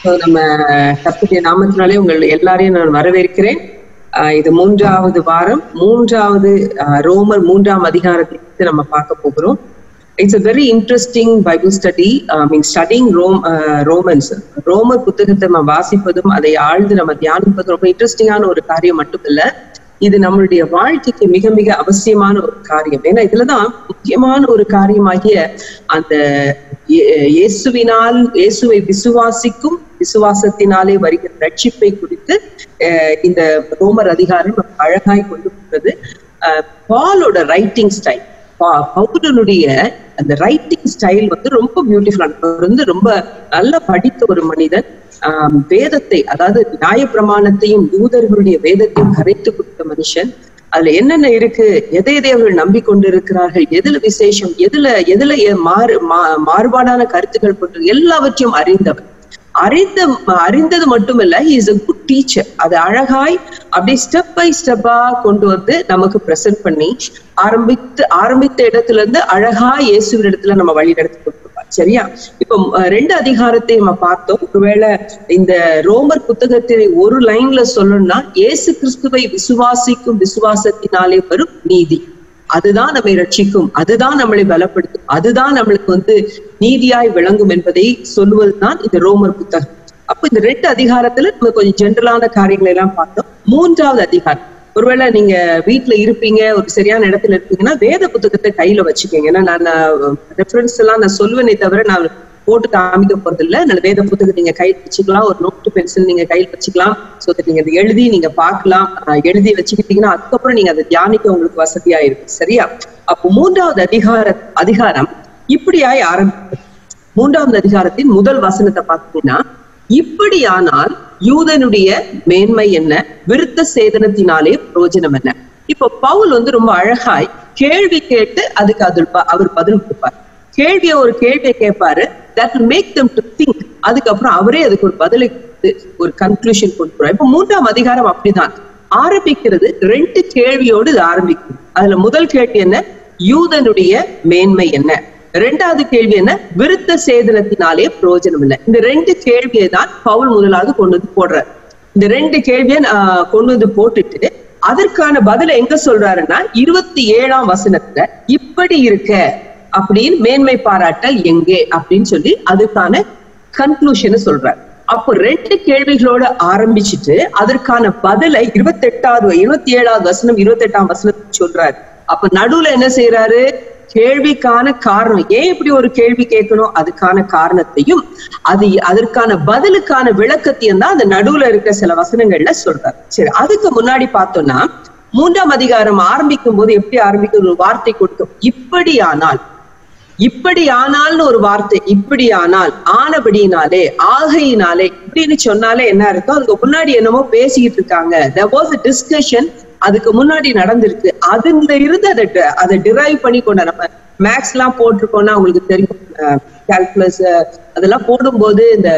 So, நம்ம கர்த்தருடைய நாமத்தினாலே உங்கள் எல்லாரையும் நான் வரவேற்கிறேன் ஆஹ் இது மூன்றாவது வாரம் மூன்றாவது ஆஹ் ரோமர் மூன்றாம் அதிகாரத்தை பத்தி நம்ம பார்க்க போகிறோம் it's a very interesting Bible study mean studying Rome Romans ரோமர் புத்தகத்தை நம்ம வாசிப்பதும் அதை ஆழ்ந்து நம்ம தியானிப்பதும் ரொம்ப இன்ட்ரெஸ்டிங்கான ஒரு காரியம் மட்டுமில்ல இது நம்மளுடைய வாழ்க்கைக்கு மிக மிக அவசியமான ஒரு காரியம் ஏன்னா இதுலதான் முக்கியமான ஒரு காரியமாகிய அந்த இயே- இயேசுவினால் இயேசுவை விசுவாசிக்கும் விசுவாசத்தினாலே வருகிற ரட்சிப்பை குறித்து அஹ், இந்த ரோமர் அதிகாரம் நமக்கு அழகாய் கொண்டு போகிறது அஹ், பாலோட ரைட்டிங் ஸ்டைல் பவுலனுடைய அந்த ரைட்டிங் ஸ்டைல் வந்து ரொம்ப பியூட்டிஃபுல்லான அவர் வந்து ரொம்ப நல்லா படித்த ஒரு மனிதன் ஆஹ் வேதத்தை அதாவது நியாயப்பிரமாணத்தையும் யூதர்களுடைய வேதத்தையும் கரைத்து கொடுத்த மனுஷன் அதுல என்னென்ன இருக்கு எதை எதை அவர்கள் நம்பிக்கொண்டிருக்கிறார்கள் எதுல விசேஷம் எதுல எதுல எ- மாறு மா- மாறுபாடான கருத்துக்கள் கொண்டு எல்லாவற்றையும் அறிந்தவர் அறிந்த அறிந்தது மட்டுமல்ல இஸ் a குட் டீச்சர் அது அழகாய் அப்படியே ஸ்டெப் பை ஸ்டெப்பா கொண்டு வந்து நமக்கு பிரசன்ட் பண்ணி ஆரம்பித்து ஆரம்பித்த இடத்துல இருந்து அழகா இயேசுவின் இடத்துல நம்ம வழி நடத்தி கொடுத்துருப்பார் சரியா இப்ப அஹ், ரெண்டு அதிகாரத்தை நம்ம பார்த்தோம் ஒருவேளை இந்த ரோமர் புத்தகத்தை ஒரு லைன்ல சொல்லணும்னா இயேசு கிறிஸ்துவை விசுவாசிக்கும் விசுவாசத்தினாலே வரும் நீதி அதுதான் நம்மை ரட்சிக்கும் அதுதான் நம்மளை பலப்படுத்தும் அதுதான் நம்மளுக்கு வந்து நீதியாய் விளங்கும் என்பதை சொல்லுவதுதான் இந்த ரோமர் புத்தகம் அப்ப இந்த ரெண்டு அதிகாரத்துல நம்ம கொஞ்சம் ஜென்ரலான காரியங்களை எல்லாம் பார்த்தோம் மூன்றாவது அதிகாரம் ஒருவேளை நீங்க வீட்ல இருப்பீங்க ஒரு சரியான இடத்துல இருப்பீங்கன்னா வேத புத்தகத்தை கையில வச்சுக்கோங்க ஏன்னா நான் ரெஃபரன்ஸ் எல்லாம் நான் சொல்லுவேனே தவிர நான் போட்டு காமிக்க போறது இல்ல நல்ல வேத புத்தகத்தை நீங்க கையில் வச்சுக்கலாம் ஒரு நோட்டு பென்சில் நீங்க கையில் வச்சுக்கலாம் சோ that நீங்க அதை எழுதி நீங்க பார்க்கலாம் ஆஹ் எழுதி வச்சுக்கிட்டீங்கன்னா அதுக்கப்புறம் நீங்க அதை தியானிக்க உங்களுக்கு வசதியா இருக்கும் சரியா அப்போ மூன்றாவது அதிகார அதிகாரம் இப்படியாய் ஆரம்பிக்கிறது மூன்றாவது அதிகாரத்தின் முதல் வசனத்தை பார்த்தீங்கன்னா இப்படியானால் யூதனுடைய மேன்மை என்ன விருத்த சேதனத்தினாலே பிரயோஜனம் என்ன இப்போ பவுல் வந்து ரொம்ப அழகாய் கேள்வி கேட்டு அதுக்கு அது அவர் பதில் கொடுப்பார் கேள்வியை ஒரு கேள்வியை கேட்பாரு that make them to think அதுக்கப்புறம் அவரே அதுக்கு ஒரு பதிலை கொடுத்து ஒரு கன்க்ளூஷன் கொண்டு போறார் இப்போ மூன்றாம் அதிகாரம் அப்படிதான் ஆரம்பிக்கிறது ரெண்டு கேள்வியோடு இது ஆரம்பிக்கும் அதுல முதல் கேள்வி என்ன யூதனுடைய மேன்மை என்ன ரெண்டாவது கேள்வி என்ன விருத்த சேதனத்தினாலே பிரயோஜனம் இல்லை இந்த ரெண்டு கேள்வியை தான் பவுல் முதலாவது கொண்டு வந்து போடுறார் இந்த ரெண்டு கேள்வியை ஆஹ், கொண்டு வந்து போட்டுட்டு அதற்கான பதிலை எங்க சொல்றாருன்னா இருபத்தி ஏழாம் வசனத்துல இப்படி இருக்க அப்படின்னு மேன்மை பாராட்டல் எங்கே அப்படின்னு சொல்லி அதுக்கான கன்க்ளூஷனை சொல்றார் அப்போ ரெண்டு கேள்விகளோட ஆரம்பிச்சுட்டு அதற்கான பதிலை இருபத்தி எட்டாவது இருபத்தி ஏழாவது வசனம் இருபத்தி எட்டாம் வசனத்துக்கு சொல்றாரு அப்ப நடுவுல என்ன செய்யறாரு கேள்விக்கான காரணம் ஏன் இப்படி ஒரு கேள்வி கேட்கணும் அதுக்கான காரணத்தையும் அது அதற்கான பதிலுக்கான விளக்கத்தையும் தான் அந்த நடுவுல இருக்க சில வசனங்கள்ல சொல்றாரு சரி அதுக்கு முன்னாடி பார்த்தோம்னா மூன்றாம் அதிகாரம் ஆரம்பிக்கும் போது எப்படி ஆரம்பிக்கும் ஒரு வார்த்தை கொடுக்கும் இப்படியானால் இப்படி ஆனால்னு ஒரு வார்த்தை இப்படி ஆனால் ஆனபடியினாலே ஆகையினாலே இப்படின்னு சொன்னாலே என்ன இருக்கும் அதுக்கு முன்னாடி என்னமோ பேசிக்கிட்டு இருக்காங்க there was a discussion அதுக்கு முன்னாடி நடந்திருக்கு அதுல இருந்து அதை ட- அதை டிரைவ் பண்ணி கொண்ட நம்ம மேக்ஸ் எல்லாம் போட்டிருக்கோம்னா உங்களுக்கு தெரியும் கால்குலஸ் அதெல்லாம் போடும்போது இந்த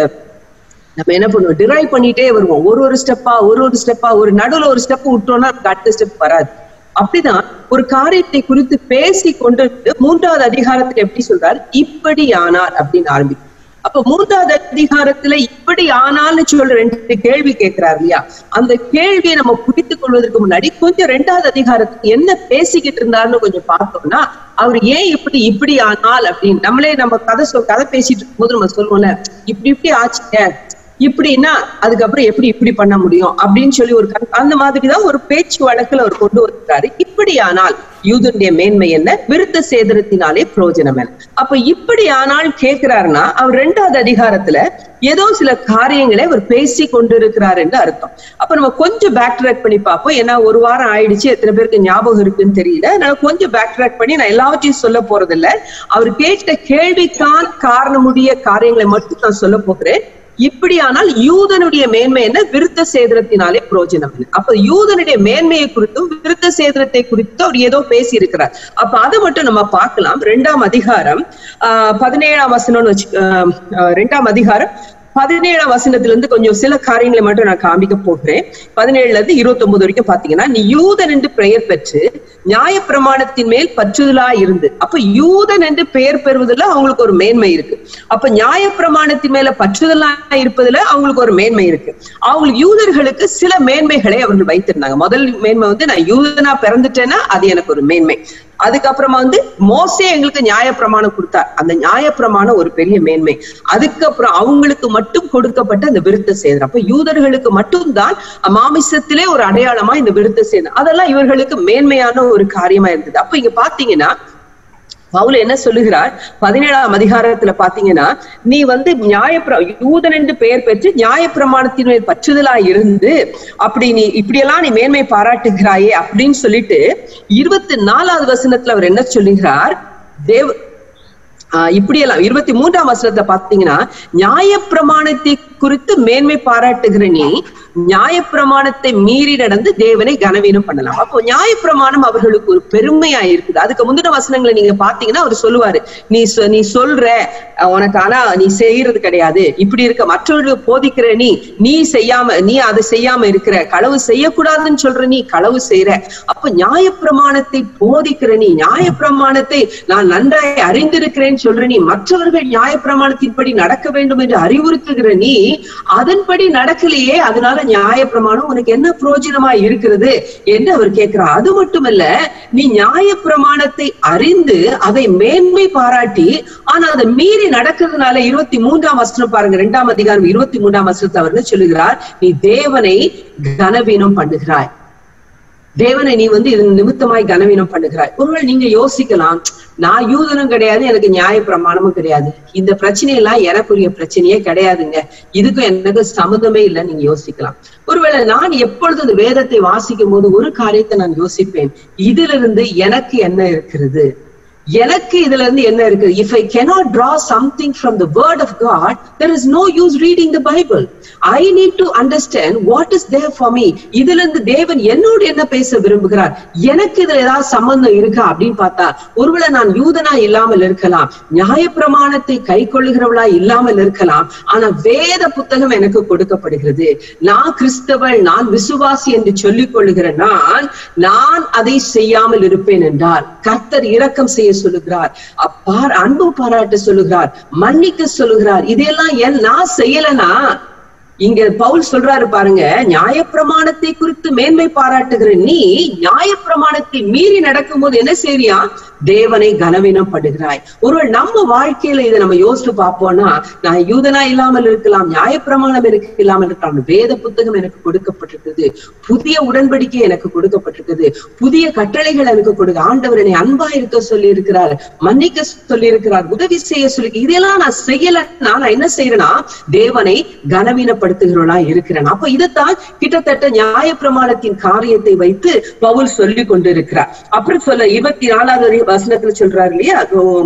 நம்ம என்ன பண்ணுவோம் டிரைவ் பண்ணிட்டே வருவோம் ஒரு ஒரு ஸ்டெப்பா ஒரு ஒரு ஸ்டெப்பா ஒரு நடுவுல ஒரு ஸ்டெப் விட்டோம்னா நமக்கு அடுத்த ஸ்டெப் வராது அப்படிதான் ஒரு காரியத்தை குறித்து பேசி கொண்டு மூன்றாவது அதிகாரத்துல எப்படி சொல்றாரு இப்படி ஆனார் அப்படின்னு ஆரம்பிக்கும் அப்ப மூன்றாவது அதிகாரத்துல இப்படி ஆனால்னு சொல்ற ரெண்டு கேள்வி கேட்கிறார் இல்லையா அந்த கேள்வியை நம்ம புரிந்து கொள்வதற்கு முன்னாடி கொஞ்சம் ரெண்டாவது அதிகாரத்துக்கு என்ன பேசிக்கிட்டு இருந்தாருன்னு கொஞ்சம் பார்த்தோம்னா அவர் ஏன் இப்படி இப்படி ஆனால் அப்படின்னு நம்மளே நம்ம கதை சொல் கதை பேசிட்டு இருக்கும்போது நம்ம சொல்லுவோம்ல இப்படி இப்படி ஆச்சுங்க இப்படின்னா அதுக்கப்புறம் எப்படி இப்படி பண்ண முடியும் அப்படின்னு சொல்லி ஒரு கண்- அந்த மாதிரிதான் ஒரு பேச்சு வழக்குல அவர் கொண்டு வந்திருக்காரு இப்படியானால் யூதனுடைய மேன்மை என்ன விருத்த சேதனத்தினாலே பிரயோஜனம் என்ன அப்ப இப்படி ஆனால் கேட்கிறாருன்னா அவர் ரெண்டாவது அதிகாரத்துல ஏதோ சில காரியங்களை அவர் பேசி கொண்டிருக்கிறார் என்று அர்த்தம் அப்ப நம்ம கொஞ்சம் பேக் ட்ராக் பண்ணி பார்ப்போம் ஏன்னா ஒரு வாரம் ஆயிடுச்சு எத்தனை பேருக்கு ஞாபகம் இருக்குன்னு தெரியல அதனால கொஞ்சம் பேக் ட்ராக் பண்ணி நான் எல்லாவற்றையும் சொல்ல போறதில்ல அவர் கேட்ட கேள்விக்கான காரணமுடைய காரியங்களை மட்டும் நான் சொல்ல போகிறேன் இப்படியானால் யூதனுடைய மேன்மை என்ன விருத்த சேதனத்தினாலே பிரயோஜனம் என்ன அப்ப யூதனுடைய மேன்மையை குறித்தும் விருத்த சேதனத்தை குறித்தும் அவர் ஏதோ பேசி இருக்கிறார் அப்ப அதை மட்டும் நம்ம பார்க்கலாம் ரெண்டாம் அதிகாரம் ஆஹ் பதினேழாம் வசனம்னு வச்சு ஆஹ் ஆஹ் ரெண்டாம் அதிகாரம் பதினேழாம் வசனத்துல இருந்து கொஞ்சம் சில காரியங்களை மட்டும் நான் காமிக்க போகிறேன் பதினேழுல இருந்து இருபத்தி ஒன்பது வரைக்கும் பாத்தீங்கன்னா நீ யூதன் என்று பெயர் பெற்று நியாய பிரமாணத்தின் மேல் பற்றுதலா இருந்து அப்ப யூதன் என்று பெயர் பெறுவதில் அவங்களுக்கு ஒரு மேன்மை இருக்கு அப்ப நியாய பிரமாணத்தின் மேல பற்றுதலா இருப்பதுல அவங்களுக்கு ஒரு மேன்மை இருக்கு அவங்களுக்கு யூதர்களுக்கு சில மேன்மைகளை அவர்கள் வைத்திருந்தாங்க முதல் மேன்மை வந்து நான் யூதனா பிறந்துட்டேன்னா அது எனக்கு ஒரு மேன்மை அதுக்கப்புறமா வந்து மோசே எங்களுக்கு நியாயப்பிரமாணம் கொடுத்தார் அந்த நியாயப்பிரமாணம் ஒரு பெரிய மேன்மை அதுக்கப்புறம் அவங்களுக்கு மட்டும் கொடுக்கப்பட்ட அந்த விருத்த சேதனம் அப்ப யூதர்களுக்கு மட்டும்தான் மாமிசத்திலே ஒரு அடையாளமா இந்த விருத்த சேதனம் அதெல்லாம் இவர்களுக்கு மேன்மையான ஒரு காரியமா இருந்தது அப்ப இங்க பாத்தீங்கன்னா பவுல் என்ன சொல்லுகிறார் பதினேழாம் அதிகாரத்துல பாத்தீங்கன்னா நீ வந்து நியாயப்பிர யூதன் என்று பெயர் பெற்று நியாயப்பிரமாணத்தின் மேல் பற்றுதலா இருந்து அப்படி நீ இப்படியெல்லாம் நீ மேன்மை பாராட்டுகிறாயே அப்படின்னு சொல்லிட்டு இருபத்தி நாலாவது வசனத்துல அவர் என்ன சொல்லுகிறார் தேவ ஆஹ் இப்படியெல்லாம் இருபத்தி மூன்றாம் வசனத்தை பாத்தீங்கன்னா நியாயப்பிரமாணத்தை குறித்து மேன்மை பாராட்டுகிற நீ நியாயப்பிரமாணத்தை மீறி நடந்து தேவனை கனவீனம் பண்ணலாம் அப்போ நியாயப்பிரமாணம் அவர்களுக்கு ஒரு பெருமையா இருக்குது அதுக்கு முந்தின வசனங்களை நீங்க பாத்தீங்கன்னா அவர் சொல்லுவாரு நீ சொ- நீ சொல்ற அஹ் உனக்கு ஆனா நீ செய்யறது கிடையாது இப்படி இருக்க மற்றவர்களுக்கு போதிக்கிற நீ நீ செய்யாம நீ அதை செய்யாம இருக்கிற களவு செய்யக்கூடாதுன்னு சொல்ற நீ களவு செய்யற அப்ப நியாயப்பிரமாணத்தை போதிக்கிற நீ நியாயப்பிரமாணத்தை நான் நன்றாய் அறிந்திருக்கிறேன் சொல்ற நீ மற்றவர்கள் நியாயப்பிரமாணத்தின்படி நடக்க வேண்டும் என்று அறிவுறுத்துகிற நீ அதன்படி நடக்கலையே அதனால நியாயப்பிரமாணம் உனக்கு என்ன பிரயோஜனமா இருக்கிறது என்று அவர் கேட்கிறார் அது மட்டுமல்ல நீ நியாயப்பிரமாணத்தை அறிந்து அதை மேன்மை பாராட்டி ஆனா அதை மீறி நடக்கிறதுனால இருபத்தி மூன்றாம் வசனம் பாருங்க இரண்டாம் அதிகாரம் இருபத்தி மூன்றாம் வசனத்தை அவர் என்ன சொல்லுகிறார் நீ தேவனை கனவீனம் பண்ணுகிறாய் தேவனை நீ வந்து இதன் நிமித்தமாய் கனவீனம் பண்ணுகிறாய் ஒருவேளை நீங்க யோசிக்கலாம் நான் யூதனும் கிடையாது எனக்கு நியாய பிரமாணமும் கிடையாது இந்த பிரச்சனை எல்லாம் எனக்குரிய பிரச்சனையே கிடையாதுங்க இதுக்கும் எனக்கு சம்மதமே இல்லை நீங்க யோசிக்கலாம் ஒருவேளை நான் எப்பொழுது இந்த வேதத்தை வாசிக்கும் போது ஒரு காரியத்தை நான் யோசிப்பேன் இதிலிருந்து எனக்கு என்ன இருக்கிறது எனக்கு இதுல இருந்து என்ன இருக்கு if I cannot draw something from the word of god there is no use reading the bible i need to understand what is there for me இதுல இருந்து தேவன் என்னோடு என்ன பேச விரும்புகிறார் எனக்கு இதுல ஏதாவது சம்பந்தம் இருக்கா அப்படின்னு பார்த்தா ஒருவேளை நான் யூதனா இல்லாமல் இருக்கலாம் நியாயப்பிரமாணத்தை கை கொள்ளுகிறவளா இல்லாமல் இருக்கலாம் ஆனா வேத புத்தகம் எனக்கு கொடுக்கப்படுகிறது நான் கிறிஸ்தவள் நான் விசுவாசி என்று சொல்லிக் கொள்ளுகிற நான் நான் அதை செய்யாமல் இருப்பேன் என்றால் கர்த்தர் இரக்கம் செய்ய சொல்லுகிறார் அப்பார் அன்பு பாராட்ட சொல்லுகிறார் மன்னிக்க சொல்லுகிறார் இதெல்லாம் என் நான் செய்யலனா இங்க பவுல் சொல்றாரு பாருங்க நியாயப்பிரமாணத்தை குறித்து மேன்மை பாராட்டுகிற நீ நியாயப்பிரமாணத்தை மீறி நடக்கும்போது என்ன செய்றியா தேவனை கனவீனம் படுகிறாய் ஒருவேளை நம்ம வாழ்க்கையில இதை நம்ம யோசிச்சு பார்ப்போம்னா நான் யூதனா இல்லாமல் இருக்கலாம் நியாயப்பிரமாணம் எனக்கு இல்லாமல் இருக்கலாம் வேத புத்தகம் எனக்கு கொடுக்கப்பட்டிருக்கிறது புதிய உடன்படிக்கை எனக்கு கொடுக்கப்பட்டிருக்கிறது புதிய கட்டளைகள் எனக்கு கொடுக்க ஆண்டவர் என்னை அன்பா இருக்க சொல்லி இருக்கிறார் மன்னிக்க சொல்லி இருக்கிறார் உதவி செய்ய சொல்லி இதெல்லாம் நான் செய்யலன்னா நான் என்ன செய்யறேன்னா தேவனை கனவீனப்படுத்துகிறவனா இருக்கிறேன் அப்ப இதைத்தான் கிட்டத்தட்ட நியாயப்பிரமாணத்தின் காரியத்தை வைத்து பவுல் சொல்லி கொண்டிருக்கிறார் அப்புறம் சொல்ல இருபத்தி நாலாவது வசனத்துல சொல்றாரு இல்லையா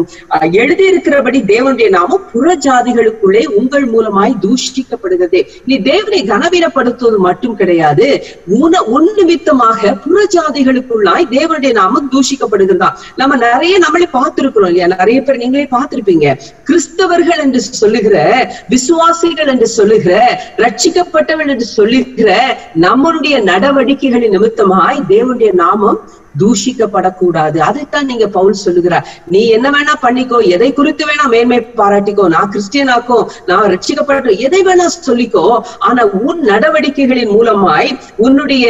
எழுதி இருக்கிறபடி தேவனுடைய நாமம் புற ஜாதிகளுக்குள்ளே உங்கள் மூலமாய் தூஷிக்கப்படுகிறதே நீ தேவனை கனவீனப்படுத்துவது மட்டும் கிடையாது உன உன் நிமித்தமாக புற ஜாதிகளுக்குள்ளாய் தேவனுடைய நாமம் தூஷிக்கப்படுகிறதா நம்ம நிறைய நம்மளே பார்த்திருக்கிறோம் இல்லையா நிறைய பேர் நீங்களே பார்த்திருப்பீங்க கிறிஸ்தவர்கள் என்று சொல்லுகிற விசுவாசிகள் என்று சொல்லுகிற ரட்சிக்கப்பட்டவன் என்று சொல்லுகிற நம்மளுடைய நடவடிக்கைகளின் நிமித்தமாய் தேவனுடைய நாமம் தூஷிக்கப்படக்கூடாது அதைத்தான் நீங்க பவுல் சொல்லுகிறார் நீ என்ன வேணா பண்ணிக்கோ எதை குறித்து வேணா மேன்மை பாராட்டிக்கோ நான் கிறிஸ்டியனாக்கோ நான் ரட்சிக்கப்பட்ட எதை வேணா சொல்லிக்கோ ஆனா உன் நடவடிக்கைகளின் மூலமாய் உன்னுடைய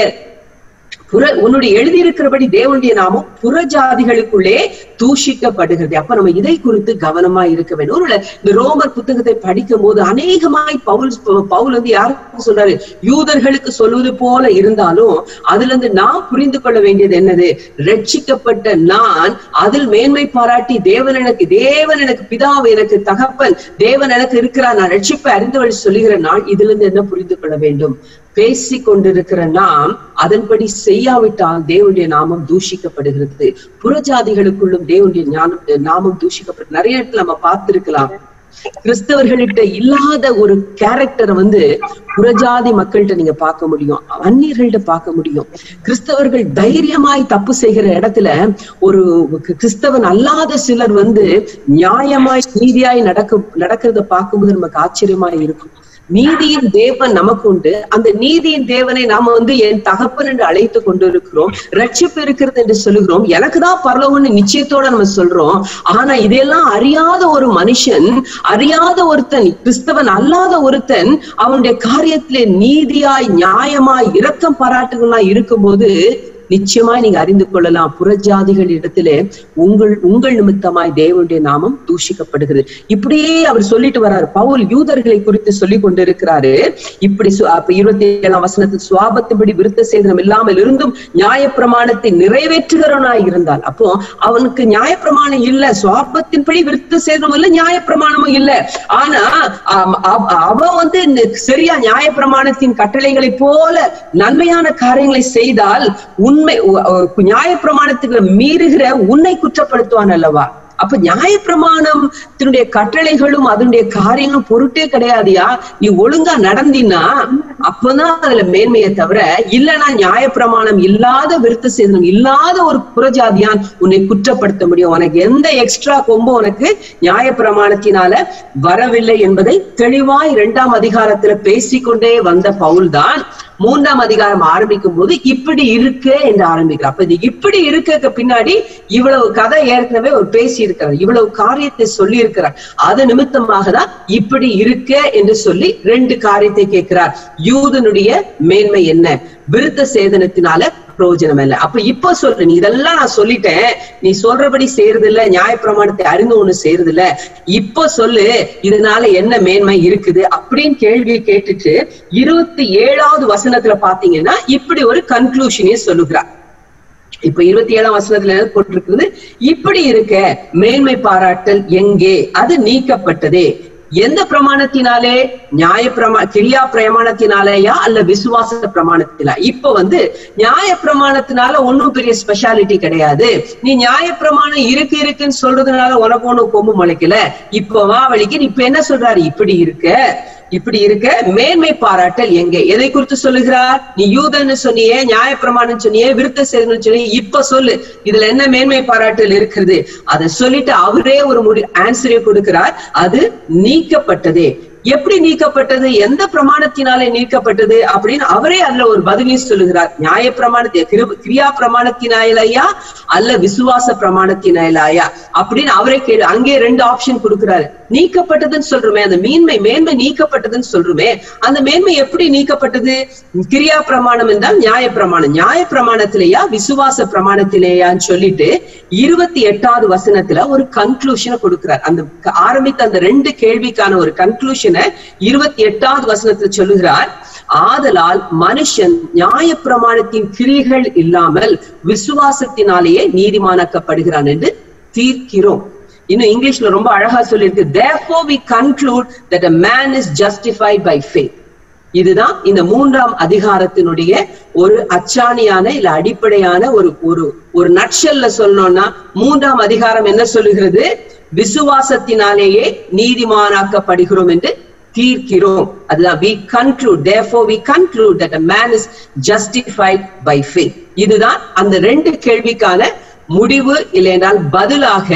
புற உன்னுடைய எழுதியிருக்கிறபடி தேவனுடைய நாமம் புற ஜாதிகளுக்குள்ளே தூஷிக்கப்படுகிறது அப்ப நம்ம இதை குறித்து கவனமா இருக்க வேண்டும் ஒருவேளை இந்த ரோமர் புத்தகத்தை படிக்கும் போது அநேகமாய் பவுல் பவுல் வந்து யாருக்கு சொல்றாரு யூதர்களுக்கு சொல்வது போல இருந்தாலும் அதுல இருந்து நாம் புரிந்து கொள்ள வேண்டியது என்னது ரட்சிக்கப்பட்ட நான் அதில் மேன்மை பாராட்டி தேவன் எனக்கு தேவன் எனக்கு பிதாவு எனக்கு தகப்பன் தேவன் எனக்கு இருக்கிறார் நான் ரட்சிப்பை அறிந்தவள் சொல்லுகிற நாள் இதுல இருந்து என்ன புரிந்து கொள்ள வேண்டும் பேசிக் கொண்டிருக்கிற நாம் அதன்படி செய்யாவிட்டால் தேவனுடைய நாமம் தூஷிக்கப்படுகிறது புறஜாதிகளுக்குள்ளும் தேவனுடைய ஞானம் நாமம் தூஷிக்கப்படுது நிறைய இடத்துல நம்ம பார்த்திருக்கலாம் கிறிஸ்தவர்கள்கிட்ட இல்லாத ஒரு கேரக்டரை வந்து புறஜாதி மக்கள்கிட்ட நீங்க பார்க்க முடியும் அந்நியர்கள்ட்ட பார்க்க முடியும் கிறிஸ்தவர்கள் தைரியமாய் தப்பு செய்கிற இடத்துல ஒரு கிறிஸ்தவன் அல்லாத சிலர் வந்து நியாயமாய் நீதியாய் நடக்க நடக்கிறத பார்க்கும்போது நமக்கு ஆச்சரியமாய் இருக்கும் நீதியின் தேவன் நமக்கு உண்டு அந்த நீதியின் தேவனை நாம வந்து என் தகப்பன் என்று அழைத்து கொண்டிருக்கிறோம் ரட்சிப்பு இருக்கிறது என்று சொல்லுகிறோம் எனக்கு தான் பரலோகம்னு நிச்சயத்தோட நம்ம சொல்றோம் ஆனா இதெல்லாம் அறியாத ஒரு மனுஷன் அறியாத ஒருத்தன் கிறிஸ்தவன் அல்லாத ஒருத்தன் அவனுடைய காரியத்திலே நீதியாய் நியாயமாய் இரக்கம் பாராட்டுகளாய் இருக்கும்போது நிச்சயமாய் நீங்க அறிந்து கொள்ளலாம் புறஜாதிகள் இடத்திலே உங்கள் உங்கள் நிமித்தமாய் தேவனுடைய நாமம் தூஷிக்கப்படுகிறது இப்படியே அவர் சொல்லிட்டு வர்றாரு பவுல் யூதர்களை குறித்து சொல்லி கொண்டிருக்கிறாரு இப்படி சு- அப்ப இருபத்தி ஏழாம் வசனத்தில் சுவாபத்தின்படி விருத்த சேதனம் இல்லாமல் இருந்தும் நியாயப்பிரமாணத்தை நிறைவேற்றுகிறவனாய் இருந்தால் அப்போ அவனுக்கு நியாயப்பிரமாணம் இல்ல சுவாபத்தின்படி விருத்த சேதனம் இல்ல நியாயப்பிரமாணமும் இல்ல ஆனா ஆம், அவ- அவன் வந்து நி- சரியா நியாயப்பிரமாணத்தின் கட்டளைகளை போல நன்மையான காரியங்களை செய்தால் உண்மை உ- உ- நியாயப்பிரமாணத்துக்கு மீறுகிற உன்னை குற்றப்படுத்துவான் அல்லவா அப்ப நியாயப்பிரமாணத்தினுடைய கட்டளைகளும் அதனுடைய காரியங்களும் பொருட்டே கிடையாதுயா நீ ஒழுங்கா நடந்தினா அப்பதான் அதுல மேன்மையை தவிர இல்லைன்னா நியாயப்பிரமாணம் இல்லாத விருத்த சேதனம் இல்லாத ஒரு புறஜாதியான் உன்னை குற்றப்படுத்த முடியும் உனக்கு எந்த எக்ஸ்ட்ரா கொம்பு உனக்கு நியாயப்பிரமாணத்தினால வரவில்லை என்பதை தெளிவாய் இரண்டாம் அதிகாரத்துல பேசிக்கொண்டே வந்த பவுல் தான் மூன்றாம் அதிகாரம் ஆரம்பிக்கும் போது இப்படி இருக்கு என்று ஆரம்பிக்கிறார் அப்ப இது இப்படி இருக்க பின்னாடி இவ்வளவு கதை ஏற்கனவே ஒரு பேசி இருக்கிறார் இவ்வளவு காரியத்தை சொல்லி இருக்கிறார் அது நிமித்தமாக தான் இப்படி இருக்க என்று சொல்லி ரெண்டு காரியத்தை கேட்கிறார் யூதனுடைய மேன்மை என்ன விருத்த சேதனத்தினால பிரயோஜனம் இல்லை அப்ப இப்ப சொல்லு நீ இதெல்லாம் நான் சொல்லிட்டேன் நீ சொல்றபடி செய்யறது இல்ல நியாயப்பிரமாணத்தை அறிந்து ஒண்ணு செய்யறது இல்ல இப்ப சொல்லு இதனால என்ன மேன்மை இருக்குது அப்படின்னு கேள்வியை கேட்டுட்டு இருபத்தி ஏழாவது வசனத்துல பாத்தீங்கன்னா இப்படி ஒரு கன்க்ளூஷனே சொல்லுகிறார் இப்ப இருபத்தி ஏழாம் வசனத்துல என்ன போட்டிருக்கிறது இப்படி இருக்க மேன்மை பாராட்டல் எங்கே அது நீக்கப்பட்டதே எந்த பிரமாணத்தினாலே நியாய பிரமா கிரியா பிரமாணத்தினாலேயா அல்ல விசுவாச பிரமாணத்தினா இப்ப வந்து நியாய பிரமாணத்தினால ஒண்ணும் பெரிய ஸ்பெஷாலிட்டி கிடையாது நீ நியாய பிரமாணம் இருக்கு இருக்குன்னு சொல்றதுனால உனக்கு ஒண்ணும் கொம்பு முளைக்கல இப்ப வா வலிக்கு இப்ப என்ன சொல்றாரு இப்படி இருக்க இப்படி இருக்க மேன்மை பாராட்டல் எங்கே எதை குறித்து சொல்லுகிறார் நீ யூதன்னு சொன்னியே நியாயப்பிரமாணம் சொன்னியே விருத்த சேதனம் சொன்னியே இப்ப சொல்லு இதுல என்ன மேன்மை பாராட்டல் இருக்கிறது அதை சொல்லிட்டு அவரே ஒரு முடி ஆன்சரை கொடுக்கிறார் அது நீக்கப்பட்டதே எப்படி நீக்கப்பட்டது எந்த பிரமாணத்தினாலே நீக்கப்பட்டது அப்படின்னு அவரே அதுல ஒரு பதிலையும் சொல்லுகிறார் நியாய பிரமாணத்தை கிரியா பிரமாணத்தினாலையா அல்ல விசுவாச பிரமாணத்தினாலையா அப்படின்னு அவரே கேளு அங்கே ரெண்டு ஆப்ஷன் கொடுக்கிறாரு நீக்கப்பட்டதுன்னு சொல்றோமே அந்த மேன்மை மேன்மை நீக்கப்பட்டதுன்னு சொல்றோமே அந்த மேன்மை எப்படி நீக்கப்பட்டது கிரியா பிரமாணம் என்றால் நியாய பிரமாணம் நியாய பிரமாணத்திலேயா விசுவாச பிரமாணத்திலேயான்னு சொல்லிட்டு இருபத்தி எட்டாவது வசனத்துல ஒரு கன்க்ளூஷனை கொடுக்கிறார் அந்த ஆரம்பித்த அந்த ரெண்டு கேள்விக்கான ஒரு கன்க்ளூஷனை இருபத்தி எட்டாவது வசனத்துல சொல்லுகிறார் ஆதலால் மனுஷன் நியாய பிரமாணத்தின் கிரிகள் இல்லாமல் விசுவாசத்தினாலேயே நீதிமானாக்கப்படுகிறான் என்று தீர்க்கிறோம் இன்னும் இங்கிலீஷ்ல ரொம்ப அழகா சொல்லியிருக்கு therefore we conclude that a man is justified by faith இதுதான் இந்த மூன்றாம் அதிகாரத்தினுடைய ஒரு அச்சாணியான இல்ல அடிப்படையான ஒரு ஒரு ஒரு நட்சல்ல சொல்லணும்னா மூன்றாம் அதிகாரம் என்ன சொல்லுகிறது விசுவாசத்தினாலேயே நீதிமானாக்கப்படுகிறோம் என்று தீர்க்கிறோம் அதுதான் we conclude therefore we conclude that a man is justified by faith இதுதான் அந்த ரெண்டு கேள்விக்கான முடிவு இல்லைனால் பதிலாக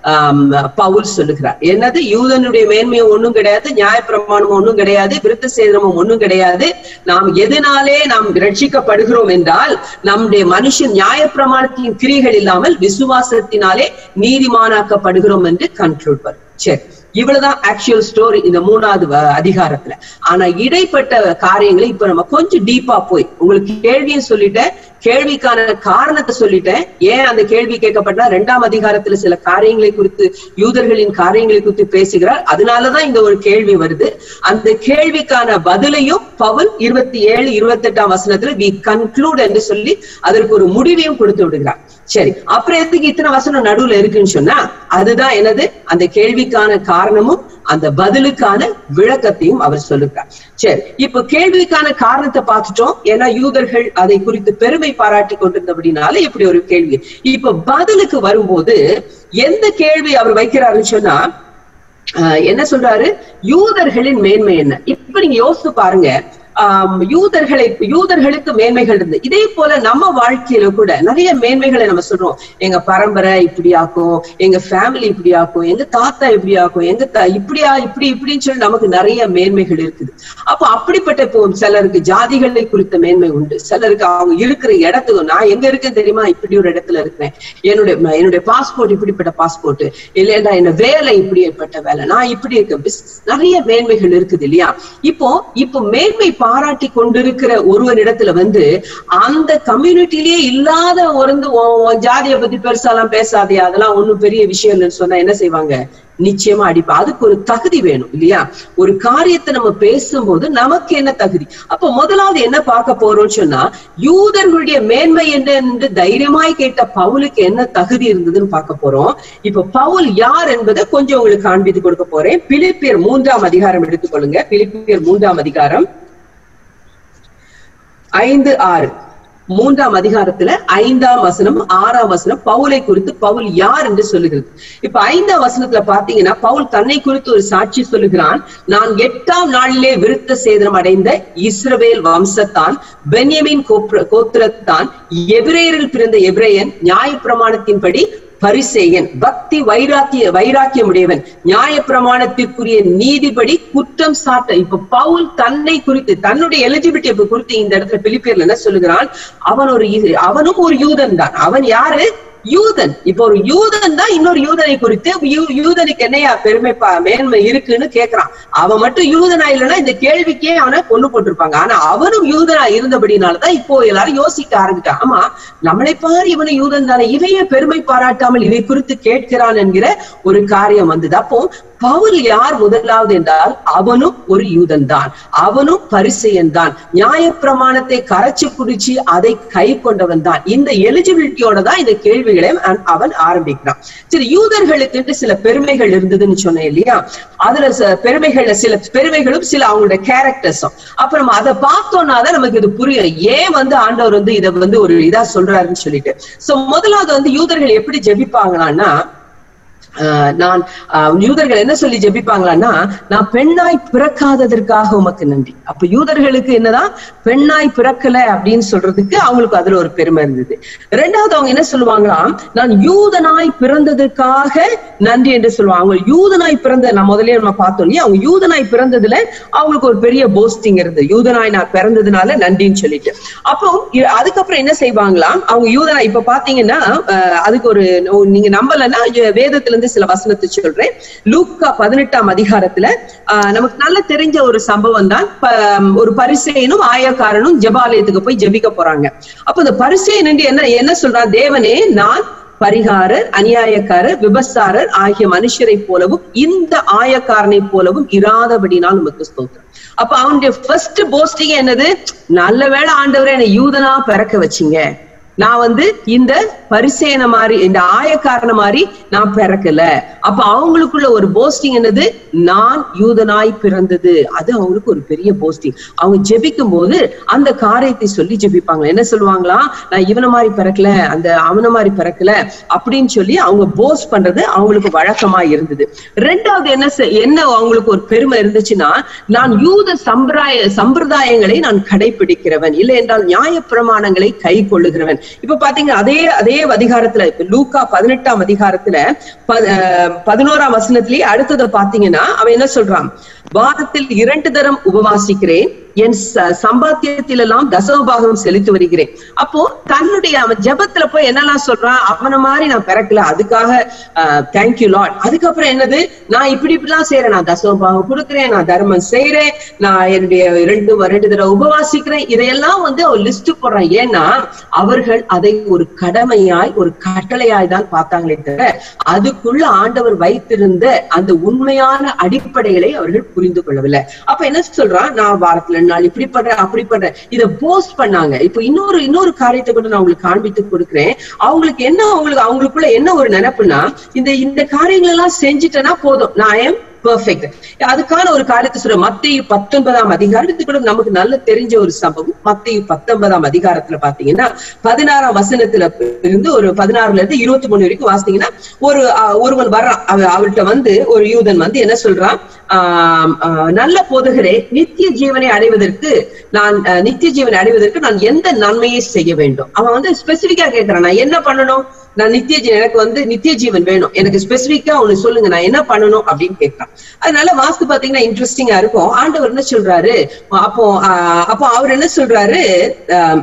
பவுல் சொல்லுகிறார் என்னது யூதனுடைய மேன்மையும் ஒண்ணும் கிடையாது நியாயப்பிரமாணமும் ஒண்ணும் கிடையாது விருத்த சேதனமும் ஒண்ணும் கிடையாது நாம் எதனாலே நாம் ரட்சிக்கப்படுகிறோம் என்றால் நம்முடைய மனுஷன் நியாயப்பிரமாணத்தின் கிரிகள் இல்லாமல் விசுவாசத்தினாலே நீதிமானாக்கப்படுகிறோம் என்று கன்க்ளூட் வரும் சரி இவ்வளவுதான் ஆக்சுவல் ஸ்டோரி இந்த மூணாவது அதிகாரத்துல ஆனா இடைப்பட்ட காரியங்களை இப்ப நம்ம கொஞ்சம் டீப்பா போய் உங்களுக்கு கேள்வியும் சொல்லிட்டேன் கேள்விக்கான காரணத்தை சொல்லிட்டேன் ஏன் அந்த கேள்வி கேட்கப்பட்டா ரெண்டாம் அதிகாரத்துல சில காரியங்களை குறித்து யூதர்களின் காரியங்களை குறித்து பேசுகிறார் அதனாலதான் இந்த ஒரு கேள்வி வருது அந்த கேள்விக்கான பதிலையும் பவுல் இருபத்தி ஏழு இருபத்தி எட்டாம் வசனத்துல வி கன்க்ளூட் என்று சொல்லி அதற்கு ஒரு முடிவையும் கொடுத்து விடுகிறார் சரி அப்புறம் எதுக்கு இத்தனை வசனம் நடுவுல இருக்குன்னு சொன்னா அதுதான் என்னது அந்த கேள்விக்கான காரணமும் அந்த பதிலுக்கான விளக்கத்தையும் அவர் சொல்லுகிறார் சரி இப்ப கேள்விக்கான காரணத்தை பார்த்துட்டோம் ஏன்னா யூதர்கள் அதை குறித்து பெருமை பாராட்டி கொண்டிருந்தபடினால இப்படி ஒரு கேள்வி இப்ப பதிலுக்கு வரும்போது எந்த கேள்வி அவர் வைக்கிறாருன்னு சொன்னா என்ன சொல்றாரு யூதர்களின் மேன்மை என்ன இப்ப நீங்க யோசித்து பாருங்க ஆம், யூதர்களை யூதர்களுக்கு மேன்மைகள் இருந்து இதே போல நம்ம வாழ்க்கையில கூட நிறைய மேன்மைகளை நம்ம சொல்றோம் எங்க பரம்பரை இப்படி ஆக்கும் எங்க ஃபேமிலி இப்படி ஆக்கும் எங்க தாத்தா இப்படி ஆக்கும் எங்க த- இப்படியா இப்படி இப்படின்னு சொல்லி நமக்கு நிறைய மேன்மைகள் இருக்குது அப்போ அப்படிப்பட்ட இப்போ சிலருக்கு ஜாதிகளை குறித்த மேன்மை உண்டு சிலருக்கு அவங்க இருக்கிற இடத்துக்கு நான் எங்க இருக்கேன் தெரியுமா இப்படி ஒரு இடத்துல இருக்கிறேன் என்னுடைய என்னுடைய பாஸ்போர்ட் இப்படிப்பட்ட பாஸ்போர்ட் இல்லைன்னா என்ன வேலை இப்படிப்பட்ட வேலை நான் இப்படி இருக்கேன் business. நிறைய மேன்மைகள் இருக்குது இல்லையா இப்போ இப்போ மேன்மை பாராட்டி கொண்டிருக்கிற ஒருவரிடத்துல வந்து அந்த கம்யூனிட்டிலேயே இல்லாத ஒரு ஜாதியை பத்தி பெருசாலாம் பேசாதே அதெல்லாம் ஒண்ணும் பெரிய விஷயம் இல்லைன்னு சொன்னா என்ன செய்வாங்க நிச்சயமா அடிப்பா அதுக்கு ஒரு தகுதி வேணும் இல்லையா ஒரு காரியத்தை நம்ம பேசும்போது நமக்கு என்ன தகுதி அப்ப முதலாவது என்ன பார்க்க போறோம்னு சொன்னா யூதர்களுடைய மேன்மை என்ன என்று தைரியமாய் கேட்ட பவுலுக்கு என்ன தகுதி இருந்ததுன்னு பார்க்க போறோம் இப்ப பவுல் யார் என்பதை கொஞ்சம் உங்களுக்கு காண்பித்து கொடுக்க போறேன் பிலிப்பியர் மூன்றாம் அதிகாரம் எடுத்துக்கொள்ளுங்க பிலிப்பியர் மூன்றாம் அதிகாரம் ஐந்து ஆறு மூன்றாம் அதிகாரத்துல ஐந்தாம் வசனம் ஆறாம் வசனம் பவுலை குறித்து பவுல் யார் என்று சொல்லுகிறது இப்ப ஐந்தாம் வசனத்துல பாத்தீங்கன்னா பவுல் தன்னை குறித்து ஒரு சாட்சி சொல்லுகிறான் நான் எட்டாம் நாளிலே விருத்த சேதனம் அடைந்த இஸ்ரவேல் வம்சத்தான் பென்யமின் கோப்ர- கோத்திரத்தான் எபிரேயரில் பிறந்த எபிரேயன் நியாயப்பிரமாணத்தின்படி பரிசேயன் பக்தி வைராக்கிய வைராக்கியம் உடையவன் நியாய பிரமாணத்திற்குரிய நீதிபடி குற்றம் சாட்ட இப்ப பவுல் தன்னை குறித்து தன்னுடைய எலிஜிபிலிட்டி குறித்து இந்த இடத்துல பிலிப்பியர்ல என்ன சொல்லுகிறான் அவன் ஒரு இது- அவனும் ஒரு யூதன் தான் அவன் யாரு யூதன் இப்ப ஒரு யூதன் தான் இன்னொரு யூதனை குறித்து யூ- யூதனுக்கு என்னையா பெருமை பா- மேன்மை இருக்குன்னு கேக்குறான் அவன் மட்டும் யூதனா இல்லைன்னா இந்த கேள்விக்கே அவனை கொண்டு போட்டிருப்பாங்க ஆனா அவனும் யூதனா இருந்தபடினாலதான் இப்போ எல்லாரும் யோசிக்க ஆரம்பிட்டான் ஆமா நம்மளை பாரு இவனு யூதன் தானே இவையே பெருமை பாராட்டாமல் இதை குறித்து கேட்கிறான் என்கிற ஒரு காரியம் வந்தது அப்போ பவுல் யார் முதலாவது என்றால் அவனும் ஒரு யூதன் தான் அவனும் பரிசெயன் தான் நியாயப்பிரமாணத்தை கரைச்சு குடிச்சு அதை கை கொண்டவன் தான் இந்த எலிஜிபிலிட்டியோட தான் இந்த கேள்விகளை அவன்- அவன் ஆரம்பிக்கிறான் சரி யூதர்களுக்கு சில பெருமைகள் இருந்ததுன்னு சொன்னேன் இல்லையா அதுல ச- பெருமைகள்ல சில பெருமைகளும் சில அவங்களுடைய கேரக்டர்ஸும் அப்புறம் அதை பார்த்தோம்னா தான் நமக்கு இது புரியும் ஏன் வந்து ஆண்டவர் வந்து இதை வந்து ஒரு இதா சொல்றாருன்னு சொல்லிட்டு சோ முதலாவது வந்து யூதர்கள் எப்படி ஜெபிப்பாங்களான்னா ஆஹ் நான் ஆஹ் யூதர்கள் என்ன சொல்லி ஜெபிப்பாங்களான்னா நான் பெண்ணாய் பிறக்காததற்காக உமக்கு நன்றி அப்ப யூதர்களுக்கு என்னதான் பெண்ணாய் பிறக்கல அப்படின்னு சொல்றதுக்கு அவங்களுக்கு அதுல ஒரு பெருமை இருந்தது ரெண்டாவது அவங்க என்ன சொல்லுவாங்களாம் நான் யூதனாய் பிறந்ததுக்காக நன்றி என்று சொல்லுவாங்க அவங்க யூதனாய் பிறந்த நான் முதல்லயே நம்ம பார்த்தோம் இல்லையா அவங்க யூதனாய் பிறந்ததுல அவங்களுக்கு ஒரு பெரிய போஸ்டிங் இருந்தது யூதனாய் நான் பிறந்ததுனால நன்றின்னு சொல்லிட்டு அப்போ இ- அதுக்கப்புறம் என்ன செய்வாங்களாம் அவங்க யூதனா இப்ப பாத்தீங்கன்னா அஹ், அதுக்கு ஒரு நீங்க நம்பலன்னா இ- வேதத்துல இருந்து சில வசனத்தை சொல்றேன் லூக்கா பதினெட்டாம் அதிகாரத்துல ஆஹ், நமக்கு நல்ல தெரிஞ்ச ஒரு சம்பவம் தான் ப- ஒரு பரிசேயனும் ஆயக்காரனும் ஜெபாலயத்துக்கு போய் ஜெபிக்க போறாங்க அப்ப இந்த பரிசேயன் என்று என்ன என்ன சொல்றான் தேவனே நான் பரிகாரர் அநியாயக்காரர் விபசாரர் ஆகிய மனுஷரை போலவும் இந்த ஆயக்காரனை போலவும் இராதபடினால் உமக்கு ஸ்தோத்திரம் அப்ப அவனுடைய ஃபர்ஸ்ட் போஸ்டிங் என்னது நல்ல வேளை ஆண்டவரே என்னை யூதனா பிறக்க வச்சீங்க நான் வந்து இந்த பரிசேன மாதிரி இந்த ஆயக்காரன மாதிரி நான் பிறக்கல அப்ப அவங்களுக்குள்ள ஒரு போஸ்டிங் என்னது நான் யூதனாய் பிறந்தது அது அவங்களுக்கு ஒரு பெரிய போஸ்டிங் அவங்க ஜெபிக்கும் போது அந்த காரியத்தை சொல்லி ஜெபிப்பாங்க என்ன சொல்லுவாங்களா நான் இவன மாதிரி பிறக்கல அந்த அவன மாதிரி பிறக்கல அப்படின்னு சொல்லி அவங்க போஸ்ட் பண்றது அவங்களுக்கு வழக்கமா இருந்தது ரெண்டாவது என்ன செ- என்ன அவங்களுக்கு ஒரு பெருமை இருந்துச்சுன்னா நான் யூத சம்பிரதாய சம்பிரதாயங்களை நான் கடைபிடிக்கிறவன் இல்லை என்றால் நியாய பிரமாணங்களை கை கொள்ளுகிறவன் இப்ப பாத்தீங்க அதே அதே அதிகாரத்துல இப்ப லூக்கா பதினெட்டாம் அதிகாரத்துல ப- அஹ் பதினோராம் வசனத்திலேயே அடுத்ததை பாத்தீங்கன்னா அவன் என்ன சொல்றான் வாரத்தில் இரண்டு தரம் உபவாசிக்கிறேன் என் ச- சம்பாத்தியத்தில் எல்லாம் தசமபாகம் செலுத்தி வருகிறேன் அப்போ தன்னுடைய அவன் ஜெபத்துல போய் என்னெல்லாம் சொல்றான் அவன மாதிரி நான் பிறக்கல அதுக்காக தேங்க்யூ லாட் அதுக்கப்புறம் என்னது நான் இப்படி இப்படிலாம் செய்யறேன் நான் தசமபாகம் கொடுக்கிறேன் நான் தர்மம் செய்யறேன் நான் என்னுடைய ரெண்டு ரெண்டு தடவை உபவாசிக்கிறேன் இதையெல்லாம் வந்து அவர் லிஸ்ட் போடுறான் ஏன்னா அவர்கள் அதை ஒரு கடமையாய் ஒரு கட்டளையாய் தான் பார்த்தாங்களே தவிர அதுக்குள்ள ஆண்டவர் வைத்திருந்த அந்த உண்மையான அடிப்படைகளை அவர்கள் புரிந்து கொள்ளவில்லை அப்ப என்ன சொல்றான் நான் வாரத்துல ரெண்டு நாள் இப்படி பண்றேன் அப்படி பண்றேன் இதை போஸ்ட் பண்ணாங்க இப்ப இன்னொரு இன்னொரு காரியத்தை கூட நான் உங்களுக்கு காண்பித்து கொடுக்கிறேன் அவங்களுக்கு என்ன அவங்களுக்கு அவங்களுக்குள்ள என்ன ஒரு நினைப்புனா இந்த இந்த காரியங்கள் எல்லாம் செஞ்சுட்டேன்னா போதும் நான் எம் பெர்ஃபெக்ட் அதுக்கான ஒரு காரியத்தை சொல்ற மத்திய பத்தொன்பதாம் அதிகாரம் இது கூட நமக்கு நல்ல தெரிஞ்ச ஒரு சம்பவம் மத்திய பத்தொன்பதாம் அதிகாரத்துல பாத்தீங்கன்னா பதினாறாம் வசனத்துல இருந்து ஒரு பதினாறுல இருந்து இருபத்தி மூணு வரைக்கும் வாசித்தீங்கன்னா ஒரு அஹ், ஒருவன் வர்றான் அவ- அவர்கிட்ட வந்து ஒரு யூதன் வந்து என்ன சொல்றான் ஆஹ் ஆஹ், நல்ல போதகரே நித்திய ஜீவனை அடைவதற்கு நான் அஹ், நித்திய ஜீவனை அடைவதற்கு நான் எந்த நன்மையை செய்ய வேண்டும் அவன் வந்து ஸ்பெசிபிக்கா கேட்கறான் நான் என்ன பண்ணணும் நான் நித்திய ஜீவன் எனக்கு வந்து நித்திய ஜீவன் வேணும் எனக்கு ஸ்பெசிபிக்கா ஒண்ணு சொல்லுங்க நான் என்ன பண்ணணும் அப்படின்னு கேட்கறான் அதனால வாஸ்து பாத்தீங்கன்னா இன்ட்ரெஸ்டிங்கா இருக்கும் ஆண்டவர் என்ன சொல்றாரு அப்போ ஆஹ், அப்போ அவர் என்ன சொல்றாரு ஆஹ்,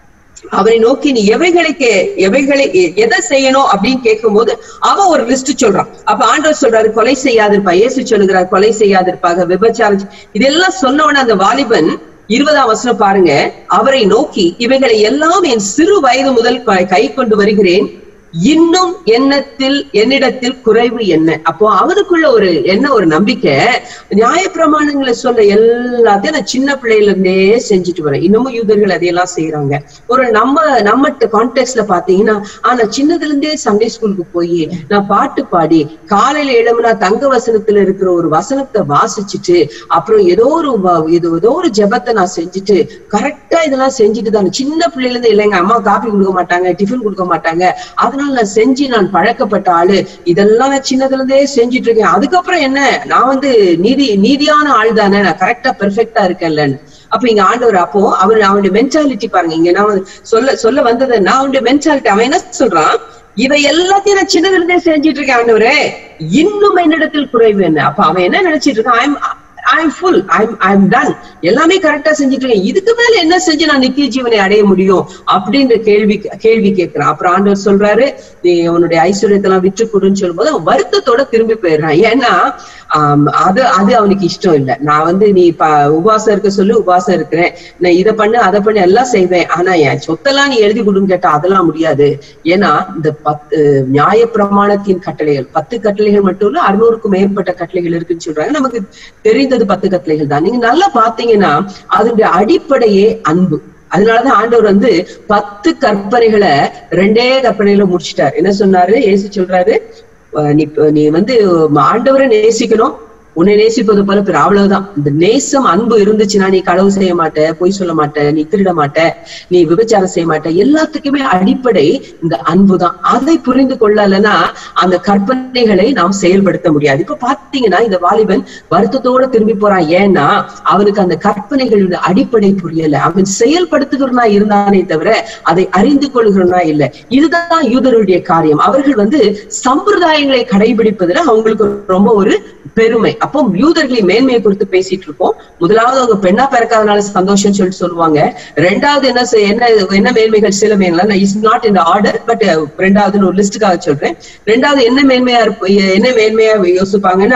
அவரை நோக்கி நீ எவைகளுக்கு எவைகளை எ- எதை செய்யணும் அப்படின்னு கேட்கும்போது அவன் ஒரு லிஸ்ட் சொல்றான் அப்ப ஆண்டவர் சொல்றாரு கொலை செய்யாதிருப்பா இயேசு சொல்லுகிறார் கொலை செய்யாதிருப்பாக விபச்சாரம் செய்- இதெல்லாம் சொன்ன உடனே அந்த வாலிபன் இருபதாம் வசனம் பாருங்க அவரை நோக்கி இவைகளை எல்லாம் என் சிறு வயது முதல் க- கை கொண்டு வருகிறேன் இன்னும் எண்ணத்தில் என்னிடத்தில் குறைவு என்ன அப்போ அவனுக்குள்ள ஒரு என்ன ஒரு நம்பிக்கை நியாயப்பிரமாணங்களை சொல்ல எல்லாத்தையும் நான் சின்ன பிள்ளையில இருந்தே செஞ்சுட்டு வரேன் இன்னமும் யூதர்கள் அதையெல்லாம் செய்யறாங்க ஒரு நம்ம நம்ம கான்டெக்ட்ல பாத்தீங்கன்னா ஆனா சின்னதுல இருந்தே சண்டே ஸ்கூலுக்கு போய் நான் பாட்டு பாடி காலையில எழுமுனா தங்க வசனத்துல இருக்கிற ஒரு வசனத்தை வாசிச்சுட்டு அப்புறம் ஏதோ ஒரு வ- ஏதோ ஏதோ ஒரு ஜெபத்தை நான் செஞ்சுட்டு கரெக்டா இதெல்லாம் செஞ்சுட்டு தான் சின்ன பிள்ளையில இருந்து இல்லைங்க அம்மா காபி கொடுக்க மாட்டாங்க டிஃபன் கொடுக்க மாட்டாங்க அதனால நான் செஞ்சு நான் பழக்கப்பட்ட ஆளு இதெல்லாம் நான் சின்னதுல இருந்தே செஞ்சுட்டு இருக்கேன் அதுக்கப்புறம் என்ன நான் வந்து நீதி நீதியான ஆள் தானே நான் கரெக்டா பெர்ஃபெக்டா இருக்கேன்லன்னு அப்ப இங்க ஆண்டவர் அப்போ அவர் அவனுடைய மென்டாலிட்டி பாருங்க இங்க நான் வந்து சொல்ல சொல்ல வந்தது நான் அவனுடைய மென்டாலிட்டி அவன் என்ன சொல்றான் இவை எல்லாத்தையும் நான் சின்னதுல இருந்தே செஞ்சுட்டு இருக்கேன் ஆண்டவரே இன்னும் என்னிடத்தில் குறைவு என்ன அப்ப அவன் என்ன நினைச்சிட்டு இருக்கான் I'm I'm full I'm I'm done எல்லாமே கரெக்டா செஞ்சுட்டு இருக்கேன் இதுக்கு மேல என்ன செஞ்சு நான் நித்திய ஜீவனை அடைய முடியும் அப்படின்ற கேள்வி கேள்வி கேட்கிறான் அப்புறம் ஆண்டவர் சொல்றாரு நீ உன்னுடைய ஐஸ்வர்யத்தெல்லாம் விற்று கொடுன்னு சொல்லும்போது அவன் வருத்தத்தோட திரும்பி போயிடுறான் ஏன்னா ஆம், அது அது அவனுக்கு இஷ்டம் இல்லை நான் வந்து நீ ப உபவாசம் இருக்க சொல்லி உபவாசம் இருக்கிறேன் நான் இதை பண்ணு அதை பண்ணு எல்லாம் செய்வேன் ஆனா என் சொத்தெல்லாம் நீ எழுதி கொடுன்னு கேட்டா அதெல்லாம் முடியாது ஏன்னா இந்த பத்து நியாய பிரமாணத்தின் கட்டளைகள் பத்து கட்டளைகள் மட்டும் இல்ல அறுநூறுக்கும் மேற்பட்ட கட்டளைகள் இருக்குன்னு சொல்றாங்க நமக்கு தெரிந்தது பத்து கட்டளைகள் தான் நீங்க நல்லா பாத்தீங்கன்னா அதனுடைய அடிப்படையே அன்பு அதனாலதான் ஆண்டவர் வந்து பத்து கற்பனைகளை ரெண்டே கற்பனையில முடிச்சிட்டார் என்ன சொன்னாரு ஏசு சொல்றாரு அஹ் நீ நீ வந்து ஆண்டவரை நேசிக்கணும் உன்னை நேசிப்பது போல பிற அவ்வளவுதான் இந்த நேசம் அன்பு இருந்துச்சுன்னா நீ களவு செய்ய மாட்ட பொய் சொல்ல மாட்ட நீ திருட மாட்ட நீ விபச்சாரம் செய்ய மாட்ட எல்லாத்துக்குமே அடிப்படை இந்த அன்பு தான் அதை புரிந்து கொள்ளலைன்னா அந்த கற்பனைகளை நாம் செயல்படுத்த முடியாது இப்ப பாத்தீங்கன்னா இந்த வாலிபன் வருத்தத்தோட திரும்பி போறான் ஏன்னா அவனுக்கு அந்த கற்பனைகளோட அடிப்படை புரியல அவன் செயல்படுத்துகிறனா இருந்தானே தவிர அதை அறிந்து கொள்கிறனா இல்ல இதுதான் யூதருடைய காரியம் அவர்கள் வந்து சம்பிரதாயங்களை கடைபிடிப்பதுல அவங்களுக்கு ரொம்ப ஒரு பெருமை அப்போ யூதர்களின் மேன்மையை குறித்து பேசிட்டு இருக்கோம் முதலாவது அவங்க பெண்ணா பிறக்காதனால சந்தோஷம் சொல்லிட்டு சொல்லுவாங்க ரெண்டாவது என்ன செய்- என்ன என்ன மேன்மைகள் சில மேன்மை இஸ் நாட் இந்த ஆர்டர் பட் ரெண்டாவது ஒரு லிஸ்டுக்காக சொல்றேன் ரெண்டாவது என்ன மேன்மையா இருப்ப என்ன மேன்மையா யோசிப்பாங்கன்னா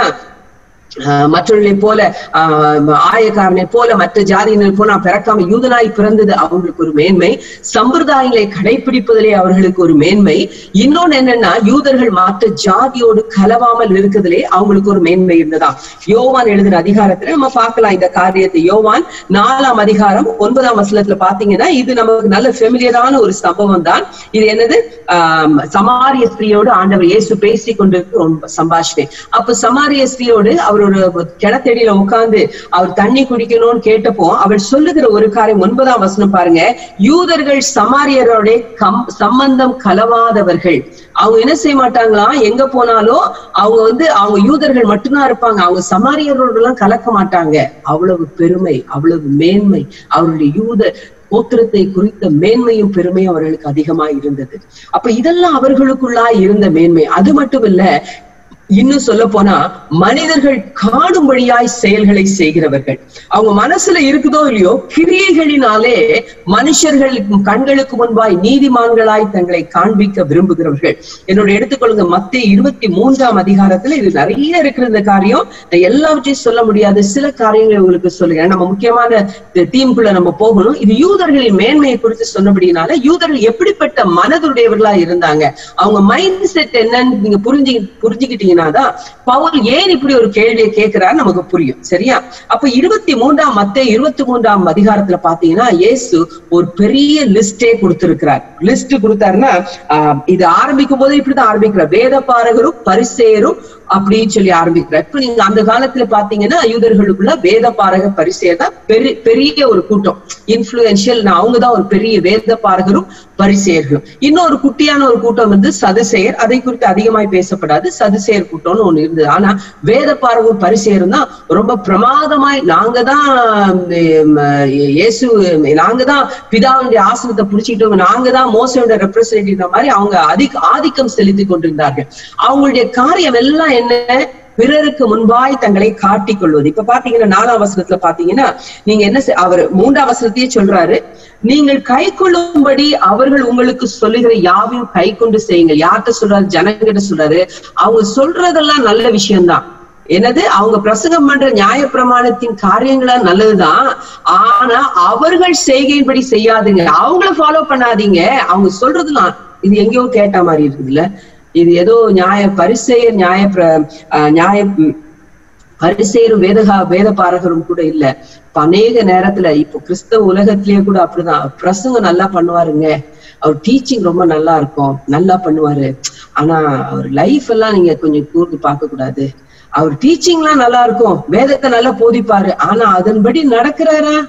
ஆஹ் மற்றவர்களை போல ஆஹ் ஆயக்காரனை போல மற்ற ஜாதியினர் போல நான் பிறக்காம யூதனாய் பிறந்தது அவங்களுக்கு ஒரு மேன்மை சம்பிரதாயங்களை கடைபிடிப்பதிலே அவர்களுக்கு ஒரு மேன்மை இன்னொன்னு என்னன்னா யூதர்கள் மற்ற ஜாதியோடு கலவாமல் இருக்கிறதுலே அவங்களுக்கு ஒரு மேன்மை இருந்ததா யோவான் எழுதுற அதிகாரத்துல நம்ம பார்க்கலாம் இந்த காரியத்தை யோவான் நாலாம் அதிகாரம் ஒன்பதாம் வசனத்துல பாத்தீங்கன்னா இது நமக்கு நல்ல ஃபெமிலியரான ஒரு சம்பவம் தான் இது என்னது ஆஹ் சமாரிய ஸ்திரியோடு ஆண்டவர் இயேசு பேசி கொண்டிருக்க ரொம்ப சம்பாஷணை அப்ப சமாரிய ஸ்திரியோடு அவர் ஒரு கிணத்தடியில உட்கார்ந்து அவர் தண்ணி குடிக்கணும்னு கேட்டப்போ அவர் சொல்லுகிற ஒரு காரியம் ஒன்பதாம் வசனம் பாருங்க யூதர்கள் சமாரியரோட கம் சம்பந்தம் கலவாதவர்கள் அவங்க என்ன செய்ய மாட்டாங்களாம் எங்க போனாலும் அவங்க வந்து அவங்க யூதர்கள் மட்டும்தான் இருப்பாங்க அவங்க சமாரியரோட எல்லாம் கலக்க மாட்டாங்க அவ்வளவு பெருமை அவ்வளவு மேன்மை அவருடைய யூத கோத்திரத்தை குறித்த மேன்மையும் பெருமையும் அவர்களுக்கு அதிகமா இருந்தது அப்ப இதெல்லாம் அவர்களுக்குள்ளா இருந்த மேன்மை அது மட்டும் இல்ல இன்னும் சொல்ல போனா மனிதர்கள் காணும்படியாய் செயல்களை செய்கிறவர்கள் அவங்க மனசுல இருக்குதோ இல்லையோ கிரியைகளினாலே மனுஷர்களுக்கு கண்களுக்கு முன்பாய் நீதிமான்களாய் தங்களை காண்பிக்க விரும்புகிறவர்கள் என்னோட எடுத்துக்கொள்ளுங்க மத்திய இருபத்தி மூன்றாம் அதிகாரத்துல இது நிறைய இருக்கிற இந்த காரியம் நான் எல்லாவற்றையும் சொல்ல முடியாது சில காரியங்களை உங்களுக்கு சொல்லுகிறேன் நம்ம முக்கியமான தீம்குள்ள நம்ம போகணும் இது யூதர்களின் மேன்மையை குறித்து சொன்னபடினால யூதர்கள் எப்படிப்பட்ட மனதுடையவர்களா இருந்தாங்க அவங்க மைண்ட் செட் என்னன்னு நீங்க புரிஞ்சு புரிஞ்சுக்கிட்டீங்கன்னா பாத்தீங்கன்னா தான் பவுல் ஏன் இப்படி ஒரு கேள்வியை கேட்கிறாரு நமக்கு புரியும் சரியா அப்ப இருபத்தி மூன்றாம் மத்த இருபத்தி மூன்றாம் அதிகாரத்துல பாத்தீங்கன்னா இயேசு ஒரு பெரிய லிஸ்டே கொடுத்திருக்கிறார் லிஸ்ட் கொடுத்தாருன்னா ஆஹ், இது ஆரம்பிக்கும் போது இப்படிதான் ஆரம்பிக்கிறார் வேத பாரகரும் பரிசேரும் அப்படின்னு சொல்லி ஆரம்பிக்கிறார் இப்ப நீங்க அந்த காலத்துல பாத்தீங்கன்னா யூதர்களுக்குள்ள வேத பாரக பரிசேர் தான் பெரிய பெரிய ஒரு கூட்டம் இன்ஃபுளுன்ஷியல் அவங்க தான் ஒரு பெரிய வேத பாரகரும் பரிசேர்களும் இன்னொரு குட்டியான ஒரு கூட்டம் வந்து சதுசேயர் அதை குறித்து அதிகமாய் பேசப்படாது சதுசேயர் கூட்டம்னு ஒண்ணு இருந்தது ஆனா வேத பாரகரும் பரிசேரும் தான் ரொம்ப பிரமாதமாய் நாங்க தான் உம், இயேசு நாங்க தான் பிதாவுடைய ஆசனத்தை புடிச்சுக்கிட்டவங்க நாங்க தான் மோசையோட ரெப்ரசன்டேட்டிவ் மாதிரி அவங்க அதிக ஆதிக்கம் செலுத்தி கொண்டிருந்தார்கள் அவங்களுடைய காரியம் எல்லாம் என்ன பிறருக்கு முன்பாய் தங்களை காட்டிக் கொள்வது இப்ப பாத்தீங்கன்னா நாலாம் வசனத்துல பாத்தீங்கன்னா நீங்க என்ன செய்- அவர் மூன்றாம் வசனத்தையே சொல்றாரு நீங்கள் கை கொள்ளும்படி அவர்கள் உங்களுக்கு சொல்லுகிற யாவையும் கை கொண்டு செய்யுங்கள் யார்கிட்ட சொல்றாரு ஜனங்கிட்ட சொல்றாரு அவங்க சொல்றதெல்லாம் நல்ல விஷயம்தான் என்னது அவங்க பிரசங்கம் பண்ற நியாயப்பிரமாணத்தின் காரியங்களா நல்லதுதான் ஆனா அவர்கள் செய்கையின்படி செய்யாதீங்க அவங்கள ஃபாலோ பண்ணாதீங்க அவங்க சொல்றதுலாம் இது எங்கேயோ கேட்ட மாதிரி இருக்குதுல்ல இது ஏதோ நியாய பரிசெயர் நியாய பிர- ஆஹ் நியாய ம், பரிசேரும் வேதகா வேத பாரகரும் கூட இல்ல இப்ப அநேக நேரத்துல இப்போ கிறிஸ்தவ உலகத்திலேயே கூட அப்படிதான் பிரசங்கம் நல்லா பண்ணுவாருங்க அவர் டீச்சிங் ரொம்ப நல்லா இருக்கும் நல்லா பண்ணுவாரு ஆனா அவர் லைஃப் எல்லாம் நீங்க கொஞ்சம் கூர்ந்து பார்க்க கூடாது அவர் டீச்சிங்லாம் நல்லா இருக்கும் வேதத்தை நல்லா போதிப்பாரு ஆனா அதன்படி நடக்கிறாரா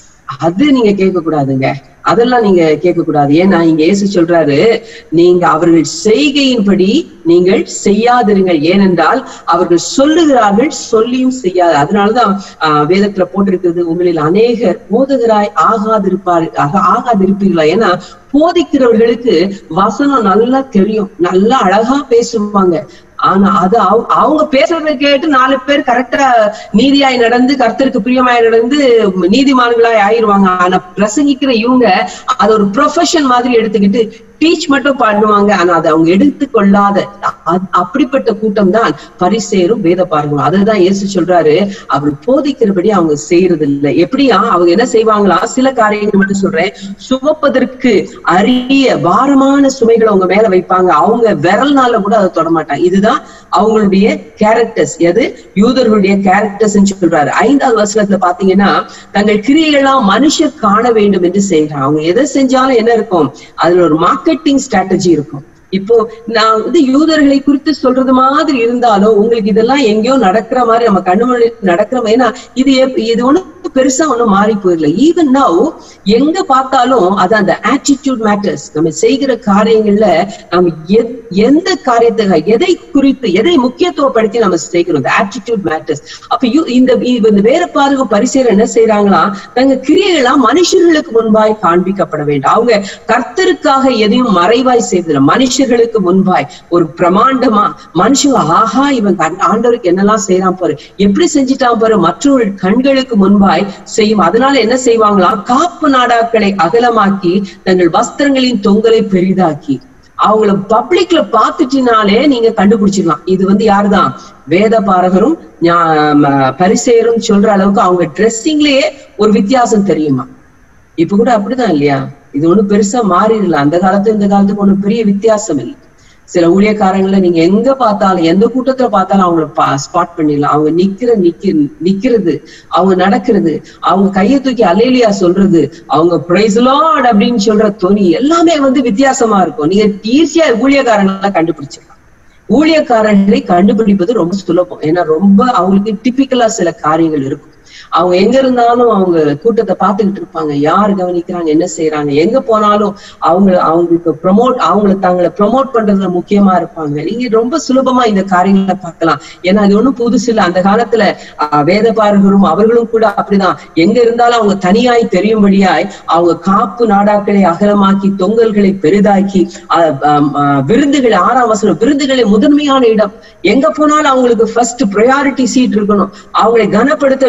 அது நீங்க கேட்க கூடாதுங்க அதெல்லாம் நீங்க கேட்க கூடாது ஏன்னா இங்க இயேசு சொல்றாரு நீங்க அவர்கள் செய்கையின்படி நீங்கள் செய்யாதிருங்கள் ஏனென்றால் அவர்கள் சொல்லுகிறார்கள் சொல்லியும் செய்யாது அதனாலதான் ஆஹ், வேதத்துல போட்டிருக்கிறது உங்களில் அநேகர் போதகராய் ஆகாதிருப்பார் ஆகா- ஆகாதிருப்பீர்களா ஏன்னா போதிக்கிறவர்களுக்கு வசனம் நல்லா தெரியும் நல்லா அழகா பேசுவாங்க ஆனா அது அவங்க- அவங்க பேசுறதை கேட்டு நாலு பேர் கரெக்டா நீதியாய் நடந்து கர்த்தருக்கு பிரியமாய் நடந்து நீதிமான்களாய் ஆயிருவாங்க ஆனா பிரசங்கிக்கிற இவங்க அது ஒரு ப்ரொஃபஷன் மாதிரி எடுத்துக்கிட்டு டீச் மட்டும் பண்ணுவாங்க ஆனா அதை அவங்க எடுத்துக்கொள்ளாத அ- அப்படிப்பட்ட கூட்டம் தான் பரிசேரும் வேத பாருங்களும் அதுதான் இயேசு சொல்றாரு அவர் போதிக்கிறபடி அவங்க செய்யறது இல்லை எப்படியா அவங்க என்ன செய்வாங்களா சில காரியங்கள் மட்டும் சொல்றேன் சுமப்பதற்கு அரிய பாரமான சுமைகளை அவங்க மேல வைப்பாங்க அவங்க விரல்னால கூட அதை தொட மாட்டாங்க இதுதான் அவங்களுடைய கேரக்டர்ஸ் எது யூதர்களுடைய கேரக்டர்ஸ் சொல்றாரு ஐந்தாவது வருஷத்துல பாத்தீங்கன்னா தங்கள் கிரியையெல்லாம் மனுஷர் காண வேண்டும் என்று செய்யறாங்க அவங்க எதை செஞ்சாலும் என்ன இருக்கும் அதுல ஒரு மார்க்கெட்டிங் ஸ்ட்ராட்டஜி இருக்கும் இப்போ நான் வந்து யூதர்களை குறித்து சொல்றது மாதிரி இருந்தாலும் உங்களுக்கு இதெல்லாம் எங்கேயோ நடக்கிற மாதிரி நம்ம கண்ணு முன்னாடி நடக்கிற மாதிரி ஏன்னா இது எப்- இது ஒண்ணு பெருசா ஒண்ணும் மாறி போயிடல ஈவன் நவ் எங்க பார்த்தாலும் அது அந்த ஆட்டிடியூட் மேட்டர்ஸ் நம்ம செய்கிற காரியங்கள்ல நம்ம எத்- எந்த காரியத்தை எதை குறித்து எதை முக்கியத்துவப்படுத்தி நம்ம செய்கிறோம் இந்த ஆட்டிடியூட் மேட்டர்ஸ் அப்ப யூ- இந்த இந்த வேற பாருங்க பரிசேர் என்ன செய்யறாங்களா தங்க கிரியைகளாம் மனுஷர்களுக்கு முன்பாய் காண்பிக்கப்பட வேண்டும் அவங்க கர்த்தருக்காக எதையும் மறைவாய் செய்ததில்லை மனுஷர்களுக்கு முன்பாய் ஒரு பிரமாண்டமா மனுஷங்க ஆஹா இவன் கண்- ஆண்டவருக்கு என்னெல்லாம் செய்யறான் பாரு எப்படி செஞ்சிட்டான் பாரு மற்றவர்கள் கண்களுக்கு முன்பாய் செய்யும் அதனால என்ன செய்வாங்களாம் காப்பு நாடாக்களை அகலமாக்கி தங்கள் வஸ்திரங்களின் தொங்கலை பெரிதாக்கி அவங்கள பப்ளிக்ல பாத்துட்டினாலே நீங்க கண்டுபிடிச்சிடலாம் இது வந்து யாருதான் வேத பாரகரும் ஞா- ம- பரிசேரும் சொல்ற அளவுக்கு அவங்க ட்ரெஸ்ஸிங்லயே ஒரு வித்தியாசம் தெரியுமா இப்ப கூட அப்படிதான் இல்லையா இது ஒண்ணும் பெருசா மாறிடல அந்த காலத்து இந்த காலத்துக்கு ஒண்ணும் பெரிய வித்தியாசம் இல்லை சில ஊழியக்காரங்கள நீங்க எங்க பார்த்தாலும் எந்த கூட்டத்துல பார்த்தாலும் அவங்கள ஸ்பாட் பண்ணிடலாம் அவங்க நிக்கிற நிக்க நிக்கிறது அவங்க நடக்கிறது அவங்க கையை தூக்கி அலேலியா சொல்றது அவங்க பிரைஸ் லார்ட் அப்படின்னு சொல்ற துணி எல்லாமே வந்து வித்தியாசமா இருக்கும் நீங்க ஈஸியா ஊழியக்காரங்கள கண்டுபிடிச்சிடலாம் ஊழியக்காரர்களை கண்டுபிடிப்பது ரொம்ப சுலபம் ஏன்னா ரொம்ப அவங்களுக்கு டிபிக்கலா சில காரியங்கள் இருக்கும் அவங்க எங்க இருந்தாலும் அவங்க கூட்டத்தை பார்த்துக்கிட்டு இருப்பாங்க யார் கவனிக்கிறாங்க என்ன செய்யறாங்க எங்க போனாலும் அவங்க அவங்களுக்கு ப்ரமோட் அவங்கள தங்களை ப்ரமோட் பண்றதுல முக்கியமா இருப்பாங்க நீங்க ரொம்ப சுலபமா இந்த காரியங்களை பார்க்கலாம் ஏன்னா அது ஒண்ணும் புதுசு இல்ல அந்த காலத்துல ஆஹ், வேத பாரகரும் அவர்களும் கூட அப்படிதான் எங்க இருந்தாலும் அவங்க தனியாய் தெரியும்படியாய் அவங்க காப்பு நாடாக்களை அகலமாக்கி தொங்கல்களை பெரிதாக்கி ஆஹ், ஆம், ஆஹ், விருந்துகளை ஆறாம் வசனம் விருந்துகளை முதன்மையான இடம் எங்க போனாலும் அவங்களுக்கு ஃபர்ஸ்ட் ப்ரையாரிட்டி சீட் இருக்கணும் அவங்களை கனப்படுத்த வேண்டும்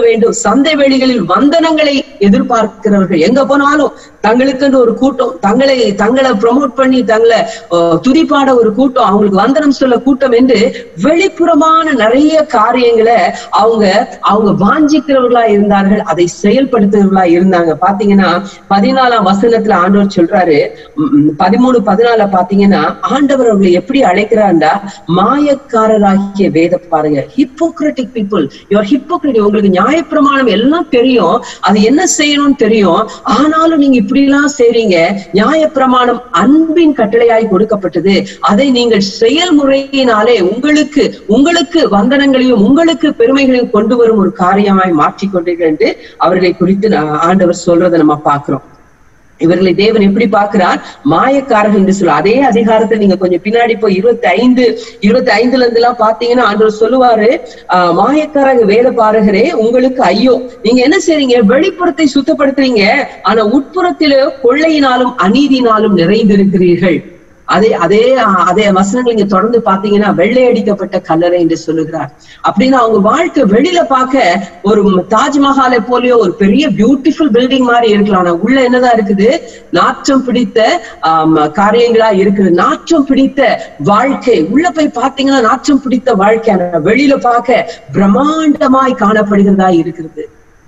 சந்தை வெளிகளில் வந்தனங்களை எதிர்பார்க்கிறவர்கள் எங்க போனாலும் தங்களுக்குன்னு ஒரு கூட்டம் தங்களை தங்களை ப்ரமோட் பண்ணி தங்களை அஹ், துதிப்பாட ஒரு கூட்டம் அவங்களுக்கு வந்தனம் சொல்ல கூட்டம் என்று வெளிப்புறமான நிறைய காரியங்களை அவங்க அவங்க வாஞ்சிக்கிறவர்களா இருந்தார்கள் அதை செயல்படுத்துறவர்களா இருந்தாங்க பாத்தீங்கன்னா பதினாலாம் வசனத்துல ஆண்டவர் சொல்றாரு உம், உம், பதிமூணு பதினால பாத்தீங்கன்னா ஆண்டவர் அவர்களை எப்படி அழைக்கிறாருண்டா மாயக்காரராகிய வேத பாருங்க ஹிப்போக்ரட்டிக் பீப்புள் யுவர் ஹிப்போக்ரட்டி உங்களுக்கு நியாயப்பிரமாணம் எல்லாம் தெரியும் அது என்ன செய்யணும்னு தெரியும் ஆனாலும் நீங்க இப்படி எல்லாம் செய்றீங்க நியாயப்பிரமாணம் அன்பின் கட்டளையாய் கொடுக்கப்பட்டது அதை நீங்கள் செயல்முறையினாலே உங்களுக்கு உங்களுக்கு வந்தனங்களையும் உங்களுக்கு பெருமைகளையும் கொண்டு வரும் ஒரு காரியமாய் மாற்றிக்கொண்டீர்கள் என்று அவர்களை குறித்து நான் ஆண்டவர் சொல்றதை நம்ம பார்க்கிறோம் இவர்களை தேவன் எப்படி பார்க்கிறார் மாயக்காரர்கள் என்று சொல்ல அதே அதிகாரத்தை நீங்க கொஞ்சம் பின்னாடி போய் இருபத்தி ஐந்து இருபத்தி ஐந்துல இருந்து எல்லாம் பாத்தீங்கன்னா ஆண்டவர் சொல்லுவாரு ஆஹ் மாயக்காரங்க வேலை பாருகிறே உங்களுக்கு ஐயோ நீங்க என்ன செய்றீங்க வெளிப்புறத்தை சுத்தப்படுத்துறீங்க ஆனா உட்புறத்தில கொள்ளையினாலும் அநீதினாலும் நிறைந்திருக்கிறீர்கள் அதே அதே ஆஹ், அதே வசனங்கள் நீங்க தொடர்ந்து பாத்தீங்கன்னா வெள்ளை அடிக்கப்பட்ட கல்லறை என்று சொல்லுகிறார் அப்படின்னா அவங்க வாழ்க்கை வெளியில பார்க்க ஒரு தாஜ்மஹாலை போலயோ ஒரு பெரிய பியூட்டிஃபுல் பில்டிங் மாதிரி இருக்கலாம் ஆனா உள்ள என்னதான் இருக்குது நாற்றம் பிடித்த ஆம், காரியங்களா இருக்குது நாற்றம் பிடித்த வாழ்க்கை உள்ள போய் பாத்தீங்கன்னா நாற்றம் பிடித்த வாழ்க்கை ஆனா வெளியில பார்க்க பிரம்மாண்டமாய் காணப்படுகிறதா இருக்கிறது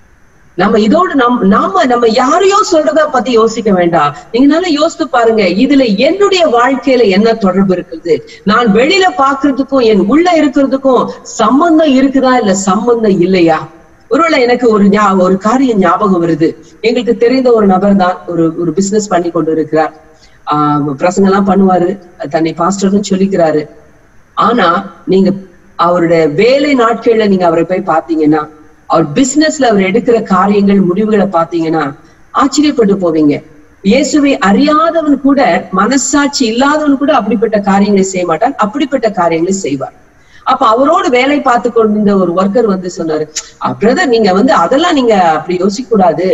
நம்ம இதோட நம் நாம நம்ம யாரையோ சொல்றத பத்தி யோசிக்க வேண்டாம் நீங்க நல்லா யோசித்து பாருங்க இதுல என்னுடைய வாழ்க்கையில என்ன தொடர்பு இருக்குது நான் வெளியில பாக்குறதுக்கும் என் உள்ள இருக்கிறதுக்கும் சம்பந்தம் இருக்குதா இல்ல சம்பந்தம் இல்லையா ஒருவேளை எனக்கு ஒரு ஞா- ஒரு காரியம் ஞாபகம் வருது எங்களுக்கு தெரிந்த ஒரு நபர் தான் ஒரு ஒரு பிசினஸ் பண்ணி கொண்டு இருக்கிறார் ஆஹ் பிரசங்க எல்லாம் பண்ணுவாரு தன்னை பாஸ்டர்னு சொல்லிக்கிறாரு ஆனா நீங்க அவருடைய வேலை நாட்கள்ல நீங்க அவரை போய் பாத்தீங்கன்னா அவர் பிசினஸ்ல அவர் எடுக்கிற காரியங்கள் முடிவுகளை பாத்தீங்கன்னா ஆச்சரியப்பட்டு போவீங்க இயேசுவை அறியாதவன் கூட மனசாட்சி இல்லாதவன் கூட அப்படிப்பட்ட காரியங்களை செய்ய மாட்டான் அப்படிப்பட்ட காரியங்களை செய்வார் அப்ப அவரோடு வேலை பார்த்து கொண்டிருந்த ஒரு ஒர்க்கர் வந்து சொன்னாரு பிரதர் நீங்க வந்து அதெல்லாம் நீங்க அப்படி யோசிக்க கூடாது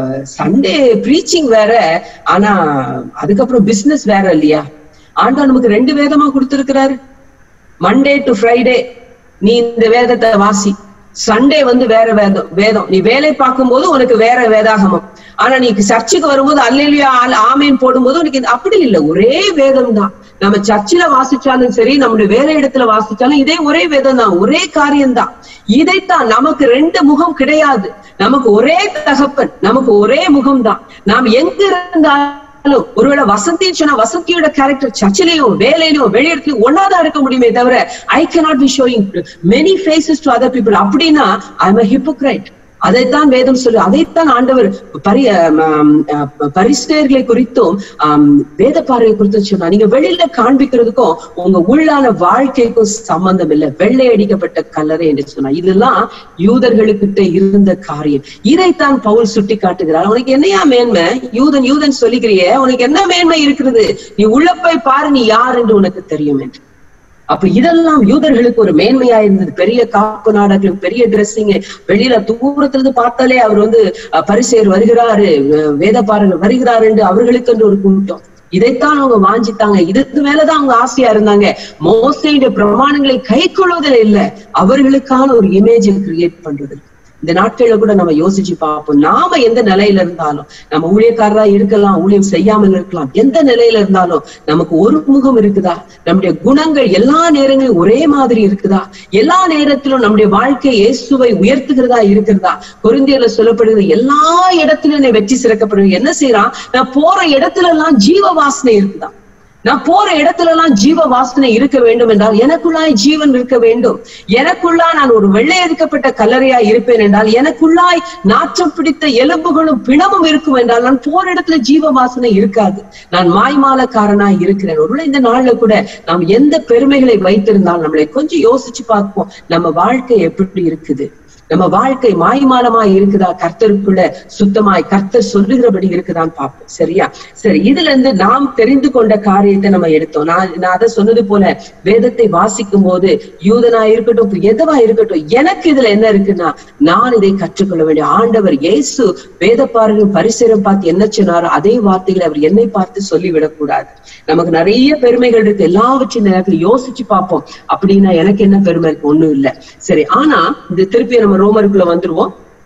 சண்டே ப்ரீச்சிங் வேற ஆனா அதுக்கப்புறம் பிசினஸ் வேற இல்லையா ஆண்டா நமக்கு ரெண்டு வேதமா கொடுத்திருக்கிறாரு மண்டே டு ஃப்ரைடே நீ இந்த வேதத்தை வாசி சண்டே வந்து வேற வேதம் வேதம் நீ வேலை பார்க்கும்போது உனக்கு வேற வேதாகமம் ஆனா நீ சர்ச்சுக்கு வரும்போது அல்லையா ஆமேன் போடும்போது உனக்கு இது அப்படி இல்லை ஒரே வேதம் தான் நம்ம சர்ச்சில வாசிச்சாலும் சரி நம்முடைய வேலை இடத்துல வாசிச்சாலும் இதே ஒரே வேதம் தான் ஒரே காரியம் தான் இதைத்தான் நமக்கு ரெண்டு முகம் கிடையாது நமக்கு ஒரே தகப்பன் நமக்கு ஒரே முகம் தான் நாம் எங்க இருந்தாலும் ஒருவேளை வசந்தின்னு சொன்னா வசந்தியோட கேரக்டர் சர்ச்சிலையும் வேலையிலும் வெளியிடத்துலயும் ஒன்னாதான் இருக்க முடியுமே தவிர ஐ cannot be showing many faces to other people அப்படின்னா ஐ எம் a hypocrite அதைத்தான் வேதம் சொல்லு அதைத்தான் ஆண்டவர் பரி பரிசுகளை குறித்தும் ஆம், வேத பார்வை குறித்தும் சொன்னா நீங்க வெளியில காண்பிக்கிறதுக்கும் உங்க உள்ளான வாழ்க்கைக்கும் சம்பந்தம் இல்லை வெள்ளை அடிக்கப்பட்ட கல்லறை என்று சொன்னா இதெல்லாம் யூதர்களுக்கிட்ட இருந்த காரியம் இதைத்தான் பவுல் சுட்டி காட்டுகிறார் உனக்கு என்னையா மேன்மை யூதன் யூதன் சொல்லிக்கிறியே உனக்கு என்ன மேன்மை இருக்கிறது நீ உள்ள போய் பாரு நீ யார் என்று உனக்கு தெரியும் என்று அப்ப இதெல்லாம் யூதர்களுக்கு ஒரு மேன்மையா இருந்தது பெரிய காப்பு நாடகம் பெரிய ட்ரெஸ்ஸிங் வெளியில தூரத்துல இருந்து பார்த்தாலே அவர் வந்து அஹ், பரிசேயர் வருகிறாரு அஹ், வேதபாரகர் வருகிறாரு என்று அவர்களுக்கு என்று ஒரு கூட்டம் இதைத்தான் அவங்க வாஞ்சித்தாங்க இதுக்கு மேலதான் அவங்க ஆசையா இருந்தாங்க மோசையுடைய பிரமாணங்களை கை கொள்வதில் இல்ல அவர்களுக்கான ஒரு இமேஜை கிரியேட் பண்றது இந்த நாட்கள்ல கூட நம்ம யோசிச்சு பார்ப்போம் நாம எந்த நிலையில இருந்தாலும் நம்ம ஊழியக்காரரா இருக்கலாம் ஊழியம் செய்யாமல் இருக்கலாம் எந்த நிலையில இருந்தாலும் நமக்கு ஒரு முகம் இருக்குதா நம்முடைய குணங்கள் எல்லா நேரங்களிலும் ஒரே மாதிரி இருக்குதா எல்லா நேரத்திலும் நம்முடைய வாழ்க்கை இயேசுவை உயர்த்துகிறதா இருக்கிறதா கொரிந்தியர்ல சொல்லப்படுகிறது எல்லா இடத்திலும் என்னை வெற்றி சிறக்கப்படுகிறது என்ன செய்யறான் நான் போற இடத்துல எல்லாம் ஜீவ வாசனை இருக்குதா நான் போற இடத்துல எல்லாம் ஜீவ வாசனை இருக்க வேண்டும் என்றால் எனக்குள்ளாய் ஜீவன் இருக்க வேண்டும் எனக்குள்ளா நான் ஒரு வெள்ளை எதுக்கப்பட்ட கல்லறையாய் இருப்பேன் என்றால் எனக்குள்ளாய் நாற்றம் பிடித்த எலும்புகளும் பிணமும் இருக்கும் என்றால் நான் போற இடத்துல ஜீவ வாசனை இருக்காது நான் மாய்மாலக்காரனாய் இருக்கிறேன் ஒருவேளை இந்த நாள்ல கூட நாம் எந்த பெருமைகளை வைத்திருந்தால் நம்மளை கொஞ்சம் யோசிச்சு பார்ப்போம் நம்ம வாழ்க்கை எப்படி இருக்குது நம்ம வாழ்க்கை மாய்மாலமாய் இருக்குதா கர்த்தருக்குள்ள சுத்தமாய் கர்த்தர் சொல்லுகிறபடி இருக்குதான்னு பார்ப்போம் சரியா சரி இதுல இருந்து நாம் தெரிந்து கொண்ட காரியத்தை நம்ம எடுத்தோம் நான் நான் அதை சொன்னது போல வேதத்தை வாசிக்கும் போது யூதனா இருக்கட்டும் எதுவா இருக்கட்டும் எனக்கு இதுல என்ன இருக்குன்னா நான் இதை கற்றுக்கொள்ள வேண்டிய ஆண்டவர் இயேசு வேதப்பாரர்கள் பரிசரம் பார்த்து என்ன சொன்னாரோ அதே வார்த்தைகளை அவர் என்னை பார்த்து சொல்லிவிடக் கூடாது நமக்கு நிறைய பெருமைகள் இருக்கு எல்லாவற்றையும் நேரத்துல யோசிச்சு பார்ப்போம் அப்படின்னா எனக்கு என்ன பெருமை இருக்கு ஒண்ணும் இல்ல சரி ஆனா இந்த திருப்பி நம்ம ரோமருக்குள்ள வந்துருவோம்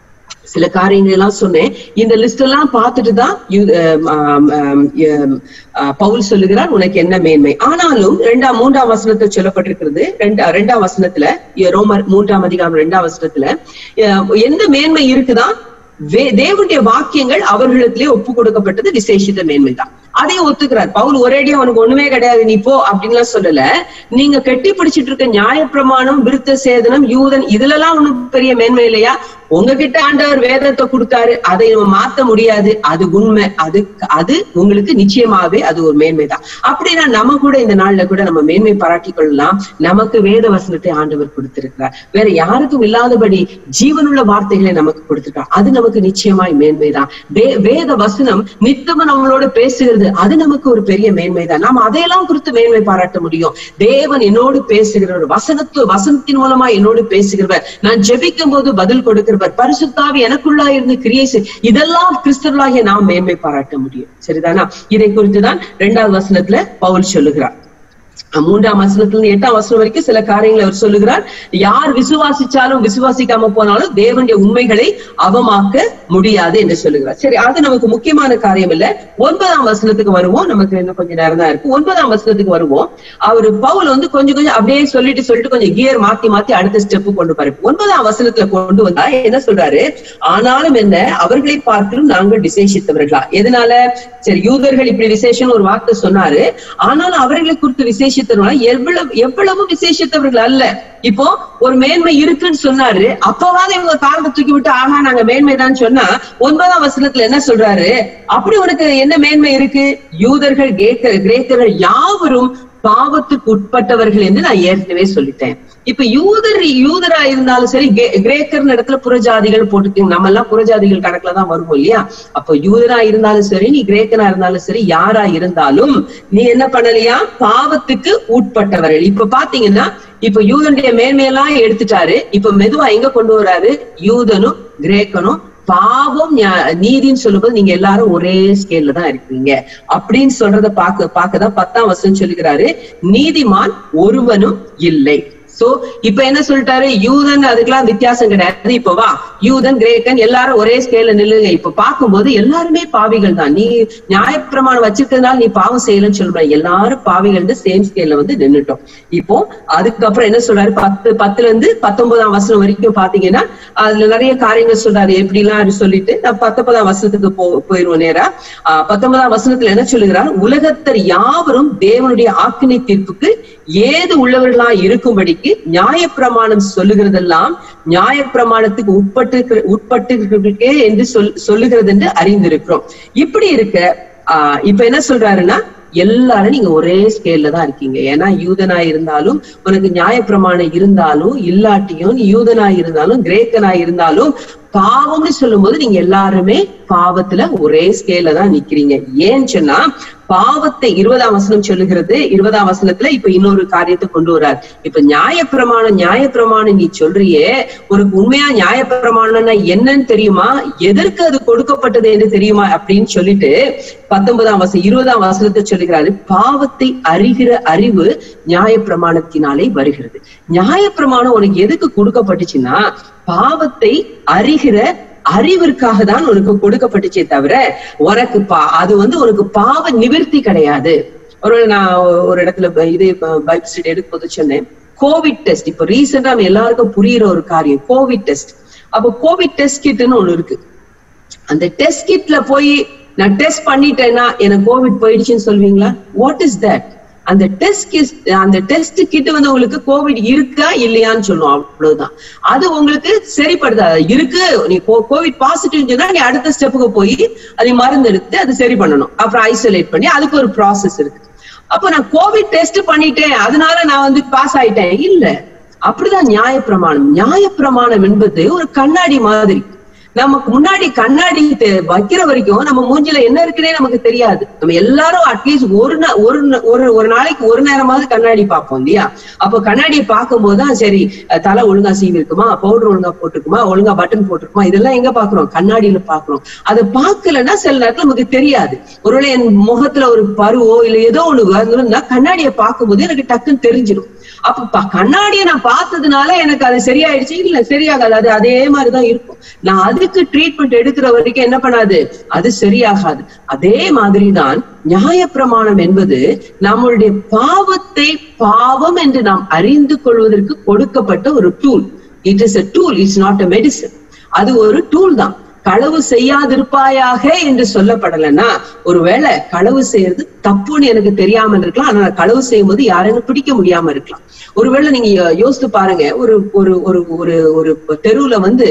சில காரியங்கள் எல்லாம் சொன்னேன் இந்த லிஸ்ட் எல்லாம் பார்த்துட்டு தான் யூ- ஆம், ஆம், ஆம், ஆம், ஆ, பவுல் சொல்லுகிறார் உனக்கு என்ன மேன்மை ஆனாலும் இரண்டாம் மூன்றாம் வசனத்தில் சொல்லப்பட்டிருக்கிறது ரெண்டா ரெண்டாம் வசனத்துல இ- ரோமர் மூன்றாம் அதிகாரம் ரெண்டாம் வசனத்துல அஹ், எந்த மேன்மை இருக்குதா வே- தேவனுடைய வாக்கியங்கள் அவர்களிடத்திலே ஒப்பு கொடுக்கப்பட்டது விசேஷித்த மேன்மைதான் அதையும் ஒத்துக்கிறார் பவுல் ஒரேடியா அவனுக்கு ஒண்ணுமே கிடையாது நீ போ அப்படின்லாம் சொல்லல நீங்க கட்டி பிடிச்சிட்டு இருக்க நியாயப்பிரமாணம் விருத்த சேதனம் யூதன் இதுல எல்லாம் ஒண்ணும் பெரிய மேன்மை இல்லையா உங்ககிட்ட ஆண்டவர் வேதத்தை கொடுத்தாரு அதை நம்ம மாத்த முடியாது அது உண்மை அது அது உங்களுக்கு நிச்சயமாவே அது ஒரு மேன்மைதான் அப்படின்னா நம்ம கூட இந்த நாள்ல கூட நம்ம மேன்மை பாராட்டிக் கொள்ளலாம் நமக்கு வேத வசனத்தை ஆண்டவர் கொடுத்திருக்கிறார் வேற யாருக்கும் இல்லாதபடி ஜீவனுள்ள வார்த்தைகளை நமக்கு கொடுத்திருக்கார் அது நமக்கு நிச்சயமாய் மேன்மைதான் வே- வேத வசனம் நித்தமும் நம்மளோட பேசுகிறது அது நமக்கு ஒரு பெரிய மேன்மைதான் நாம் அதையெல்லாம் குறித்து மேன்மை பாராட்ட முடியும் தேவன் என்னோடு பேசுகிறவர் வசனத்து வசனத்தின் மூலமா என்னோடு பேசுகிறவர் நான் ஜெபிக்கும் போது பதில் கொடுக்கிறவர் பரிசுத்தாவி எனக்குள்ளா இருந்து கிரியை செய் இதெல்லாம் கிறிஸ்தவர்களாகிய நாம் மேன்மை பாராட்ட முடியும் சரிதானா இதை குறித்துதான் இரண்டாவது வசனத்துல பவுல் சொல்லுகிறார் மூன்றாம் வசனத்துல இருந்து எட்டாம் வசனம் வரைக்கும் சில காரியங்களை அவர் சொல்லுகிறார் யார் விசுவாசிச்சாலும் விசுவாசிக்காம போனாலும் தேவனுடைய உண்மைகளை அவமாக்க முடியாது என்று சொல்லுகிறார் சரி அது நமக்கு முக்கியமான காரியம் இல்ல ஒன்பதாம் வசனத்துக்கு வருவோம் நமக்கு இன்னும் கொஞ்சம் நேரம் தான் இருக்கு ஒன்பதாம் வசனத்துக்கு வருவோம் அவர் பவுல் வந்து கொஞ்சம் கொஞ்சம் அப்படியே சொல்லிட்டு சொல்லிட்டு கொஞ்சம் கியர் மாத்தி மாத்தி அடுத்த ஸ்டெப் கொண்டு பாரு ஒன்பதாம் வசனத்துல கொண்டு வந்தா என்ன சொல்றாரு ஆனாலும் என்ன அவர்களை பார்க்கலும் நாங்கள் விசேஷித்தவர்களா எதனால சரி யூதர்கள் இப்படி விசேஷம் ஒரு வார்த்தை சொன்னாரு ஆனாலும் அவர்களை குறித்து விசேஷித்தவர்களா எவ்வளவு எவ்வளவு விசேஷித்தவர்கள் அல்ல இப்போ ஒரு மேன்மை இருக்குன்னு சொன்னாரு அப்பவாத இவங்க காரணத்தை தூக்கி விட்டு ஆஹா நாங்க மேன்மைதான் சொன்னா ஒன்பதாம் வசனத்துல என்ன சொல்றாரு அப்படி உனக்கு என்ன மேன்மை இருக்கு யூதர்கள் கிரேக்க கிரேக்கர்கள் யாவரும் பாவத்துக்கு உட்பட்டவர்கள் என்று நான் ஏற்கனவே சொல்லிட்டேன் இப்ப யூதர் யூதரா இருந்தாலும் சரி கே- கிரேக்கர்னு இடத்துல புறஜாதிகள் போட்டுக்கோங்க நம்ம எல்லாம் புறஜாதிகள் கணக்குல தான் வருவோம் இல்லையா அப்ப யூதரா இருந்தாலும் சரி நீ கிரேக்கனா இருந்தாலும் சரி யாரா இருந்தாலும் நீ என்ன பண்ணலையா பாவத்துக்கு உட்பட்டவர்கள் இப்ப பாத்தீங்கன்னா இப்ப யூதனுடைய மேன்மையெல்லாம் எடுத்துட்டாரு இப்ப மெதுவா எங்க கொண்டு வராரு யூதனும் கிரேக்கனும் பாவம் ஞா- நீதின்னு சொல்லும்போது நீங்க எல்லாரும் ஒரே ஸ்கேல்ல தான் இருக்கீங்க அப்படின்னு சொல்றத பாக்க பாக்கதான் பத்தாம் வருஷம் சொல்லுகிறாரு நீதிமான் ஒருவனும் இல்லை சோ இப்ப என்ன சொல்லிட்டாரு யூதன் அதுக்கெல்லாம் வித்தியாசம் கிடையாது இப்ப வா யூதன் கிரேக்கன் எல்லாரும் ஒரே ஸ்கேல்ல நில்லுங்க இப்ப பார்க்கும்போது எல்லாருமே பாவிகள் தான் நீ நியாயப்பிரமாணம் வச்சிருக்கிறதுனால நீ பாவம் செய்யலன்னு சொல்ற எல்லாரும் பாவிகள் சேம் ஸ்கேல்ல வந்து நின்னுட்டோம் இப்போ அதுக்கப்புறம் என்ன சொல்றாரு பத்து பத்துல இருந்து பத்தொன்பதாம் வசனம் வரைக்கும் பாத்தீங்கன்னா அதுல நிறைய காரியங்கள் சொல்றாரு எப்படி எல்லாம் சொல்லிட்டு நான் பத்தொன்பதாம் வசனத்துக்கு போ போயிருவோம் நேரா ஆஹ் பத்தொன்பதாம் வசனத்துல என்ன சொல்லுகிறார் உலகத்தர் யாவரும் தேவனுடைய ஆக்கினை தீர்ப்புக்கு ஏது உள்ளவர்களா இருக்கும்படிக்கு நியாயப்பிரமாணம் சொல்லுகிறதெல்லாம் நியாயப்பிரமாணத்துக்கு உட்பட்டு உட்பட்டு என்று சொல் சொல்லுகிறது என்று அறிந்திருக்கிறோம் இப்படி இருக்க ஆஹ் இப்ப என்ன சொல்றாருன்னா எல்லாரும் நீங்க ஒரே ஸ்கேல்ல தான் இருக்கீங்க ஏன்னா யூதனா இருந்தாலும் உனக்கு நியாயப்பிரமாணம் இருந்தாலும் இல்லாட்டியும் நீ யூதனா இருந்தாலும் கிரேக்கனா இருந்தாலும் பாவம்னு சொல்லும்போது நீங்க எல்லாருமே பாவத்துல ஒரே ஸ்கேல்ல தான் நிக்கிறீங்க ஏன்னு சொன்னா பாவத்தை இருபதாம் வசனம் சொல்லுகிறது இருபதாம் வசனத்துல இப்ப இன்னொரு காரியத்தை கொண்டு வர்றார் இப்ப நியாயப்பிரமாணம் நியாயப்பிரமாணம் நீ சொல்றியே உனக்கு உண்மையா நியாயப்பிரமாணம்னா என்னன்னு தெரியுமா எதற்கு அது கொடுக்கப்பட்டது என்று தெரியுமா அப்படின்னு சொல்லிட்டு பத்தொன்பதாம் வசனம் இருபதாம் வசனத்தை சொல்லுகிறாரு பாவத்தை அறிகிற அறிவு நியாயப்பிரமாணத்தினாலே வருகிறது நியாயப்பிரமாணம் உனக்கு எதுக்கு கொடுக்கப்பட்டுச்சுன்னா பாவத்தை அறிகிற அறிவிற்காக தான் உனக்கு கொடுக்கப்பட்டுச்சே தவிர உனக்கு பா அது வந்து உனக்கு பாவ நிவர்த்தி கிடையாது ஒரு நான் ஒரு இடத்துல ப- இது பைபிள் ஸ்டடி எடுக்கும்போது சொன்னேன் கோவிட் டெஸ்ட் இப்ப ரீசெண்டா நம்ம எல்லாருக்கும் புரியுற ஒரு காரியம் கோவிட் டெஸ்ட் அப்போ கோவிட் டெஸ்ட் கிட்னு ஒண்ணு இருக்கு அந்த டெஸ்ட் கிட்ல போய் நான் டெஸ்ட் பண்ணிட்டேன்னா எனக்கு கோவிட் போயிடுச்சுன்னு சொல்வீங்களா வாட் இஸ் தட் அந்த டெஸ்ட் அந்த டெஸ்ட் கிட் வந்து உங்களுக்கு கோவிட் இருக்கா இல்லையான்னு சொல்லும் அவ்வளவுதான் அது உங்களுக்கு சரிப்படுதா இருக்கு நீ கோவிட் பாசிட்டிவ் சொன்னா நீ அடுத்த ஸ்டெப்புக்கு போய் அதை மருந்து எடுத்து அது சரி பண்ணணும் அப்புறம் ஐசோலேட் பண்ணி அதுக்கு ஒரு ப்ராசஸ் இருக்கு அப்ப நான் கோவிட் டெஸ்ட் பண்ணிட்டேன் அதனால நான் வந்து பாஸ் ஆயிட்டேன் இல்ல அப்படிதான் நியாயப்பிரமாணம் நியாயப்பிரமாணம் என்பது ஒரு கண்ணாடி மாதிரி நமக்கு முன்னாடி கண்ணாடி தெ- வைக்கிற வரைக்கும் நம்ம மூஞ்சில என்ன இருக்குன்னே நமக்கு தெரியாது நம்ம எல்லாரும் அட்லீஸ்ட் ஒரு நா- ஒரு நா- ஒரு ஒரு நாளைக்கு ஒரு நேரமாவது கண்ணாடி பார்ப்போம் இல்லையா அப்போ கண்ணாடியை பார்க்கும்போது தான் சரி அஹ், தலை ஒழுங்கா சீவி இருக்குமா பவுடர் ஒழுங்கா போட்டிருக்குமா ஒழுங்கா பட்டன் போட்டிருக்குமா இதெல்லாம் எங்க பாக்குறோம் கண்ணாடியில பாக்குறோம் அதை பார்க்கலன்னா சில நேரத்துல நமக்கு தெரியாது ஒருவேளை என் முகத்துல ஒரு பருவோ இல்ல ஏதோ ஒண்ணு வந்திருந்தா கண்ணாடியை பார்க்கும்போது எனக்கு டக்குன்னு தெரிஞ்சிடும் அப்ப ப- கண்ணாடியை நான் பார்த்ததுனால எனக்கு அது சரியாயிடுச்சு இல்ல சரியாகாது அது அதே மாதிரிதான் இருக்கும் நான் அது அதுக்கு ட்ரீட்மெண்ட் எடுக்கிற வரைக்கும் என்ன பண்ணாது அது சரியாகாது அதே மாதிரிதான் நியாயப்பிரமாணம் என்பது நம்மளுடைய பாவத்தை பாவம் என்று நாம் அறிந்து கொள்வதற்கு கொடுக்கப்பட்ட ஒரு tool it is a tool it's not a medicine அது ஒரு டூல் தான் களவு செய்யாதிருப்பாயாக என்று சொல்லப்படலைன்னா ஒருவேளை களவு செய்யறது தப்புன்னு எனக்கு தெரியாம இருக்கலாம் ஆனா நான் களவு செய்யும் போது யாரையும் பிடிக்க முடியாம இருக்கலாம் ஒருவேளை நீங்க யோ- யோசித்து பாருங்க ஒரு ஒரு ஒரு ஒரு ஒரு தெருவுல வந்து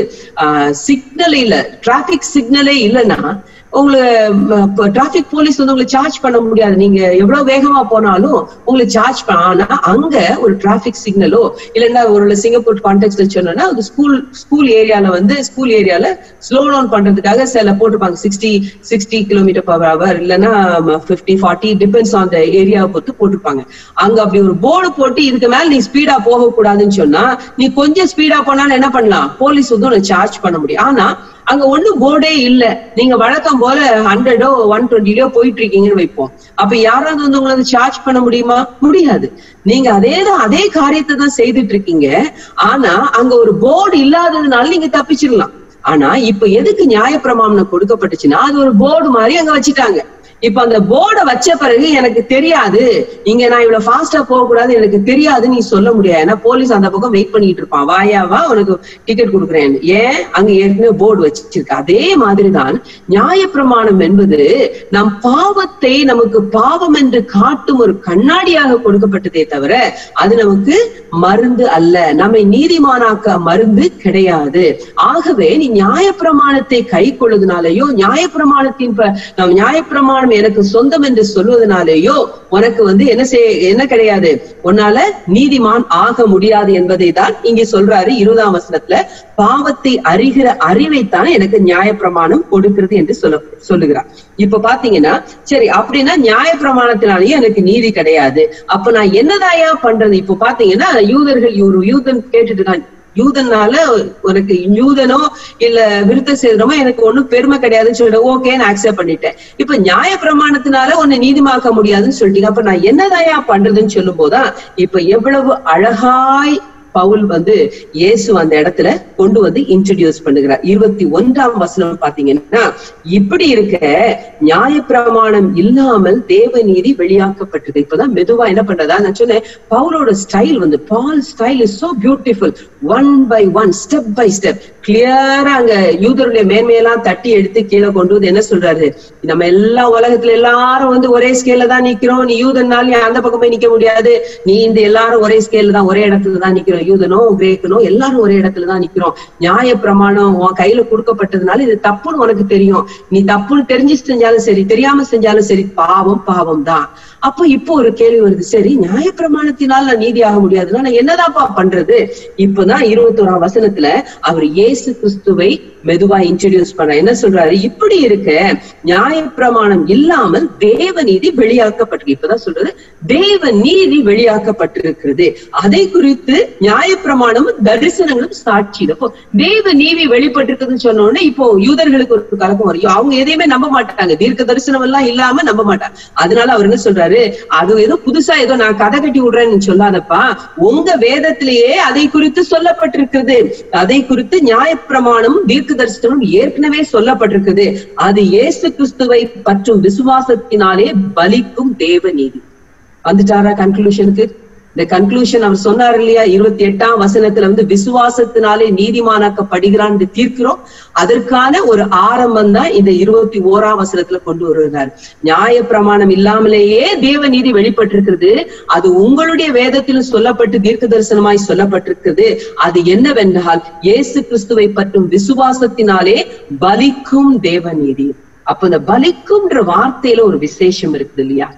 சிக்னலே இல்ல டிராபிக் சிக்னலே இல்லைன்னா உங்களுக்கு டிராபிக் போலீஸ் வந்து உங்களை சார்ஜ் பண்ண முடியாது நீங்க எவ்வளவு வேகமா போனாலும் உங்களை சார்ஜ் பண்ண ஆனா அங்க ஒரு டிராபிக் சிக்னலோ இல்லைன்னா ஒரு சிங்கப்பூர் கான்டெக்ட்ல சொன்னோம்னா ஒரு ஸ்கூல் ஸ்கூல் ஏரியால வந்து ஸ்கூல் ஏரியால ஸ்லோ டவுன் பண்றதுக்காக சில போட்டிருப்பாங்க sixty sixty kilometre per hour இல்லைன்னா fifty forty depends on the ஏரியாவை பொறுத்து போட்டிருப்பாங்க அங்க அப்படி ஒரு போர்டு போட்டு இதுக்கு மேல நீ ஸ்பீடா போக கூடாதுன்னு சொன்னா நீ கொஞ்சம் ஸ்பீடா போனாலும் என்ன பண்ணலாம் போலீஸ் வந்து உன்னை சார்ஜ் பண்ண முடியும் ஆனா அங்க ஒண்ணும் போர்டே இல்ல நீங்க வழக்கம் போல ஹண்ட்ரடோ ஒன் டுவெண்ட்டிலயோ போயிட்டு இருக்கீங்கன்னு வைப்போம் அப்ப யாராவது வந்து உங்களை சார்ஜ் பண்ண முடியுமா முடியாது நீங்க அதே தான் அதே காரியத்தை தான் செய்துட்டு இருக்கீங்க ஆனா அங்க ஒரு போர்டு இல்லாததுனால நீங்க தப்பிச்சிடலாம் ஆனா இப்ப எதுக்கு நியாயப்பிரமாணம் கொடுக்கப்பட்டுச்சுன்னா அது ஒரு போர்டு மாதிரி அங்க வச்சுட்டாங்க இப்ப அந்த போர்டை வச்ச பிறகு எனக்கு தெரியாது இங்க நான் இவ்வளவு ஃபாஸ்டா போக கூடாது எனக்கு தெரியாது நீ சொல்ல முடியாது ஏன்னா போலீஸ் அந்த பக்கம் வெயிட் பண்ணிட்டு இருப்பான் வாயா வா உனக்கு டிக்கெட் கொடுக்குறேன் ஏன் அங்க ஏற்கனவே போர்டு வச்சிருக்கு அதே மாதிரிதான் நியாயப்பிரமாணம் என்பது நம் பாவத்தை நமக்கு பாவம் என்று காட்டும் ஒரு கண்ணாடியாக கொடுக்கப்பட்டதே தவிர அது நமக்கு மருந்து அல்ல நம்மை நீதிமானாக்க மருந்து கிடையாது ஆகவே நீ நியாயப்பிரமாணத்தை கை கொள்ளுதனாலேயோ நியாயப்பிரமாணத்தின் ப- நம் நியாயப்பிரமாணம் எனக்கு சொந்தம் என்று சொல்வதனாலேயோ உனக்கு வந்து என்ன செய்ய என்ன கிடையாது உன்னால நீதிமான் ஆக முடியாது என்பதை தான் இங்கே சொல்றாரு இருபதாம் வசனத்துல பாவத்தை அறிகிற அறிவைத்தான் எனக்கு நியாயப்பிரமாணம் கொடுக்கிறது என்று சொல்ல சொல்லுகிறார் இப்ப பாத்தீங்கன்னா சரி அப்படின்னா நியாயப்பிரமாணத்தினாலேயே எனக்கு நீதி கிடையாது அப்ப நான் என்னதாயா பண்றது இப்ப பாத்தீங்கன்னா யூதர்கள் ஒரு யூதன் கேட்டுட்டு இருக்கான் யூதனால உனக்கு யூதனோ இல்ல விருத்த சேதனமோ எனக்கு ஒண்ணும் பெருமை கிடையாதுன்னு சொல்லிட்டு ஓகே நான் அக்செப்ட் பண்ணிட்டேன் இப்ப நியாய பிரமாணத்தினால உன்னை நீதிமாக்க முடியாதுன்னு சொல்லிட்டீங்க அப்ப நான் என்னதாயா பண்றதுன்னு சொல்லும் போதுதான் இப்ப எவ்வளவு அழகாய் பவுல் வந்து இயேசு அந்த இடத்துல கொண்டு வந்து இன்ட்ரடியூஸ் பண்ணுகிறார் இருபத்தி ஒன்றாம் வசனம் பாத்தீங்கன்னா இப்படி இருக்க நியாயப்பிரமாணம் இல்லாமல் தேவநீதி வெளியாக்கப்பட்டது இப்பதான் மெதுவா என்ன பண்றதா நான் சொன்னேன் பவுலோட ஸ்டைல் வந்து Paul style is so beautiful one by one step by step கிளியரா அங்க யூதருடைய மேன்மையெல்லாம் தட்டி எடுத்து கீழே கொண்டு வந்து என்ன சொல்றாரு நம்ம எல்லா உலகத்துல எல்லாரும் வந்து ஒரே ஸ்கேல்ல தான் நிக்கிறோம் நீ யூதனால நீ அந்த பக்கம் போய் நிக்க முடியாது நீ இந்த எல்லாரும் ஒரே ஸ்கேல்ல தான் ஒரே இடத்துல தான் நிக்கிறோம் யூதனோ கிரேக்கனோ எல்லாரும் ஒரே இடத்துல தான் நிக்கிறோம் நியாய பிரமாணம் உன் கையில கொடுக்கப்பட்டதுனால இது தப்புன்னு உனக்கு தெரியும் நீ தப்புன்னு தெரிஞ்சு செஞ்சாலும் சரி தெரியாம செஞ்சாலும் சரி பாவம் பாவம் தான் அப்போ இப்போ ஒரு கேள்வி வருது சரி நியாய பிரமாணத்தினால் நான் நீதியாக முடியாதுன்னா நான் என்னதான்ப்பா பண்றது இப்பதான் இருபத்தோராம் வசனத்துல அவர் இயேசு கிறிஸ்துவை மெதுவா இன்ட்ரடியூஸ் பண்ற என்ன சொல்றாரு இப்படி இருக்க நியாய பிரமாணம் இல்லாமல் தேவ நீதி வெளியாக்கப்பட்டிருக்கு இப்பதான் சொல்றது தேவ நீதி வெளியாக்கப்பட்டிருக்கிறது அதை குறித்து நியாய பிரமாணமும் தரிசனங்களும் சாட்சி அப்போ தேவ நீதி வெளிப்பட்டிருக்குதுன்னு சொன்ன உடனே இப்போ யூதர்களுக்கு ஒரு கலக்கம் வரும் அவங்க எதையுமே நம்ப மாட்டாங்க தீர்க்க தரிசனம் எல்லாம் இல்லாம நம்ப மாட்டாங்க அதனால அவர் என்ன சொல்றாரு அது ஏதோ புதுசா ஏதோ நான் கதை கட்டி விடுறேன்னு சொல்லாதப்பா உங்க வேதத்திலேயே அதை குறித்து சொல்லப்பட்டிருக்கிறது அதை குறித்து நியாயப்பிரமாணம் தீர்க்க தரிசனம் ஏற்கனவே சொல்லப்பட்டிருக்குது அது இயேசு கிறிஸ்துவை பற்றும் விசுவாசத்தினாலே பலிக்கும் தேவ நீதி வந்துட்டாரா கன்க்ளூஷனுக்கு இந்த கன்க்ளூஷன் அவர் சொன்னார் இல்லையா இருபத்தி எட்டாம் வசனத்துல வந்து விசுவாசத்தினாலே நீதிமானாக்கப்படுகிறான் என்று தீர்க்கிறோம் அதற்கான ஒரு ஆரம்பம் தான் இந்த இருபத்தி ஓராம் வசனத்துல கொண்டு வருகிறார் நியாய பிரமாணம் இல்லாமலேயே தேவ நீதி வெளிப்பட்டிருக்கிறது அது உங்களுடைய வேதத்திலும் சொல்லப்பட்டு தீர்க்க தரிசனமாய் சொல்லப்பட்டிருக்கிறது அது என்னவென்றால் இயேசு கிறிஸ்துவை பற்றும் விசுவாசத்தினாலே பலிக்கும் தேவ நீதி அப்ப இந்த பலிக்கும்ன்ற வார்த்தையில ஒரு விசேஷம் இருக்குது இல்லையா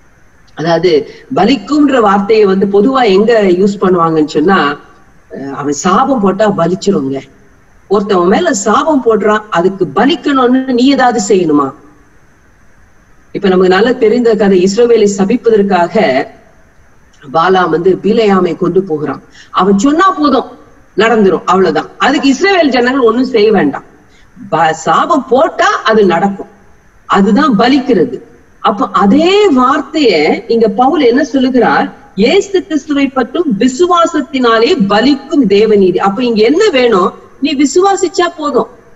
அதாவது பலிக்கும்ன்ற வார்த்தையை வந்து பொதுவா எங்க யூஸ் பண்ணுவாங்கன்னு சொன்னா அஹ் அவன் சாபம் போட்டா பலிச்சிருங்க ஒருத்தவன் மேல சாபம் போடுறான் அதுக்கு பலிக்கணும்னு நீ ஏதாவது செய்யணுமா இப்ப நமக்கு நல்லா தெரிந்த கதை இஸ்ரவேலை சபிப்பதற்காக பாலாம் வந்து பிலையாமை கொண்டு போகிறான் அவன் சொன்னா போதும் நடந்துரும் அவ்வளவுதான் அதுக்கு இஸ்ரவேல் ஜனங்கள் ஒண்ணும் செய்ய வேண்டாம் ப- சாபம் போட்டா அது நடக்கும் அதுதான் பலிக்கிறது அப்ப அதே வார்த்தைய இங்க பவுல் என்ன சொல்லுகிறார் இயேசு கிறிஸ்துவை பற்றும் விசுவாசத்தினாலே பலிக்கும் தேவநீதி அப்ப இங்க என்ன வேணும் நீ விசுவாசிச்சா போதும்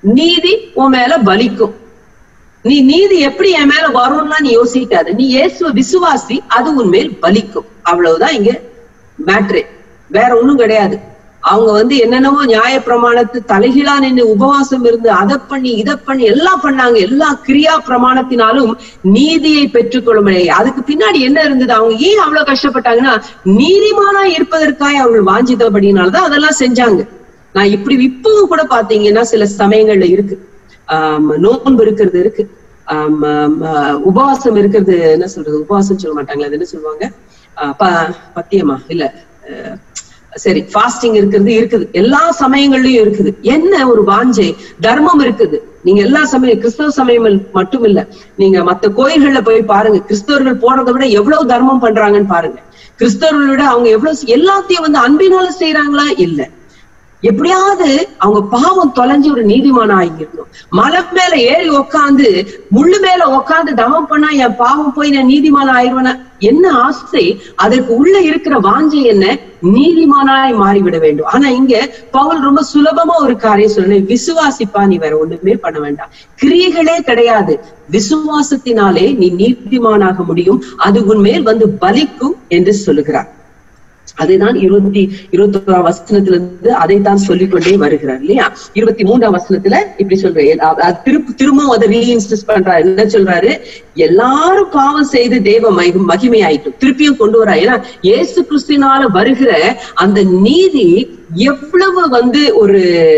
நீதி உன் மேல பலிக்கும் நீ நீதி எப்படி என் மேல வரும்லாம் நீ யோசிக்காத நீ இயேசுவ விசுவாசி அது உன் மேல் பலிக்கும் அவ்வளவுதான் இங்க மேட்ரே வேற ஒண்ணும் கிடையாது அவங்க வந்து என்னென்னவோ நியாய பிரமாணத்து தலைகீழா நின்று உபவாசம் இருந்து அதை பண்ணி இதை பண்ணி எல்லாம் பண்ணாங்க எல்லா கிரியா பிரமாணத்தினாலும் நீதியை பெற்றுக்கொள்ள முடியாது அதுக்கு பின்னாடி என்ன இருந்தது அவங்க ஏன் அவ்வளவு கஷ்டப்பட்டாங்கன்னா நீதிமானா இருப்பதற்காக அவங்க வாஞ்சித்தபடினாலதான் அதெல்லாம் செஞ்சாங்க நான் இப்படி இப்பவும் கூட பாத்தீங்கன்னா சில சமயங்கள்ல இருக்கு ஆஹ் நோன்பு இருக்கிறது இருக்கு ஆஹ் ஆஹ் உபவாசம் இருக்கிறது என்ன சொல்றது உபவாசம் சொல்ல மாட்டாங்களா அது என்ன சொல்லுவாங்க ஆஹ் ப- பத்தியமா இல்ல ஆஹ் சரி ஃபாஸ்டிங் இருக்கிறது இருக்குது எல்லா சமயங்கள்லயும் இருக்குது என்ன ஒரு வாஞ்சை தர்மம் இருக்குது நீங்க எல்லா சமயம் கிறிஸ்தவ சமயம் மட்டும் இல்ல நீங்க மத்த கோயில்கள்ல போய் பாருங்க கிறிஸ்தவர்கள் போறதை விட எவ்வளவு தர்மம் பண்றாங்கன்னு பாருங்க கிறிஸ்தவர்களை விட அவங்க எவ்வளவு எல்லாத்தையும் வந்து அன்பினால செய்யறாங்களா இல்ல எப்படியாவது அவங்க பாவம் தொலைஞ்சு ஒரு நீதிமானா ஆகிடணும் மலை மேல ஏறி உக்காந்து முள்ளு மேல உக்காந்து தவம் பண்ணா என் பாவம் போய் நான் நீதிமானா ஆயிடுவேனா என்ன ஆசை அதற்கு உள்ள இருக்கிற வாஞ்சை என்ன நீதிமானாய் மாறிவிட வேண்டும் ஆனா இங்க பவுல் ரொம்ப சுலபமா ஒரு காரியம் சொல்றேன் விசுவாசிப்பா நீ வேற ஒண்ணுமே பண்ண வேண்டாம் கிரியைகளே கிடையாது விசுவாசத்தினாலே நீ நீதிமானாக முடியும் அது உன்மேல் வந்து பலிக்கும் என்று சொல்லுகிறார் அதைதான் இருபத்தி இருபத்தி ஓராம் வசனத்துல இருந்து அதைத்தான் சொல்லிக்கொண்டே வருகிறார் இல்லையா இருபத்தி மூன்றாம் வசனத்துல இப்படி சொல்றேன் திரும்ப திரும்பவும் அதை ரீஇன்ஸ்டஸ் பண்றாரு என்ன சொல்றாரு எல்லாரும் பாவம் செய்து தேவ மகி மகிமையாயிட்டும் திருப்பியும் கொண்டு வரா ஏன்னா இயேசு கிறிஸ்துனால வருகிற அந்த நீதி எவ்வளவு வந்து ஒரு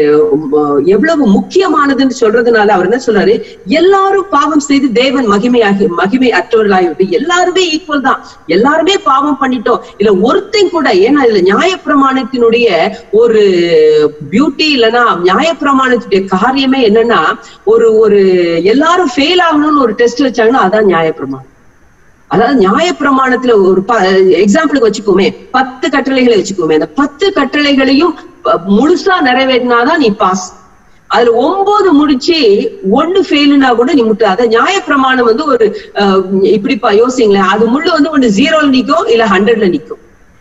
எவ்வளவு முக்கியமானதுன்னு சொல்றதுனால அவர் என்ன சொல்றாரு எல்லாரும் பாவம் செய்து தேவன் மகிமையாகி மகிமை அற்றவர்களாகிவிட்டு எல்லாருமே ஈக்குவல் தான் எல்லாருமே பாவம் பண்ணிட்டோம் இல்ல ஒருத்தன் கூட ஏன்னா இதுல நியாயப்பிரமாணத்தினுடைய ஒரு பியூட்டி இல்லைன்னா நியாயப்பிரமாணத்துடைய காரியமே என்னன்னா ஒரு ஒரு எல்லாரும் ஃபெயில் ஆகணும்னு ஒரு டெஸ்ட் வச்சாங்கன்னா அதான் நியாயப்பிரமாணம் அதாவது நியாயப்பிரமாணத்துல ஒரு எக்ஸாம்பிளுக்கு வச்சுக்கோமே பத்து கட்டளைகளை வச்சுக்கோமே அந்த பத்து கட்டளைகளையும் முழுசா நிறைவேற்றினாதான் நீ பாஸ் அதுல ஒன்பது முடிச்சு ஒண்ணு ஃபெயிலுனா கூட நீ முட்டு அத நியாயப்பிரமாணம் வந்து ஒரு இப்படிப்பா யோசிங்களேன் அது முள்ளு வந்து ஒண்ணு ஜீரோல நிக்கும் இல்ல ஹண்ட்ரட்ல நிக்கும்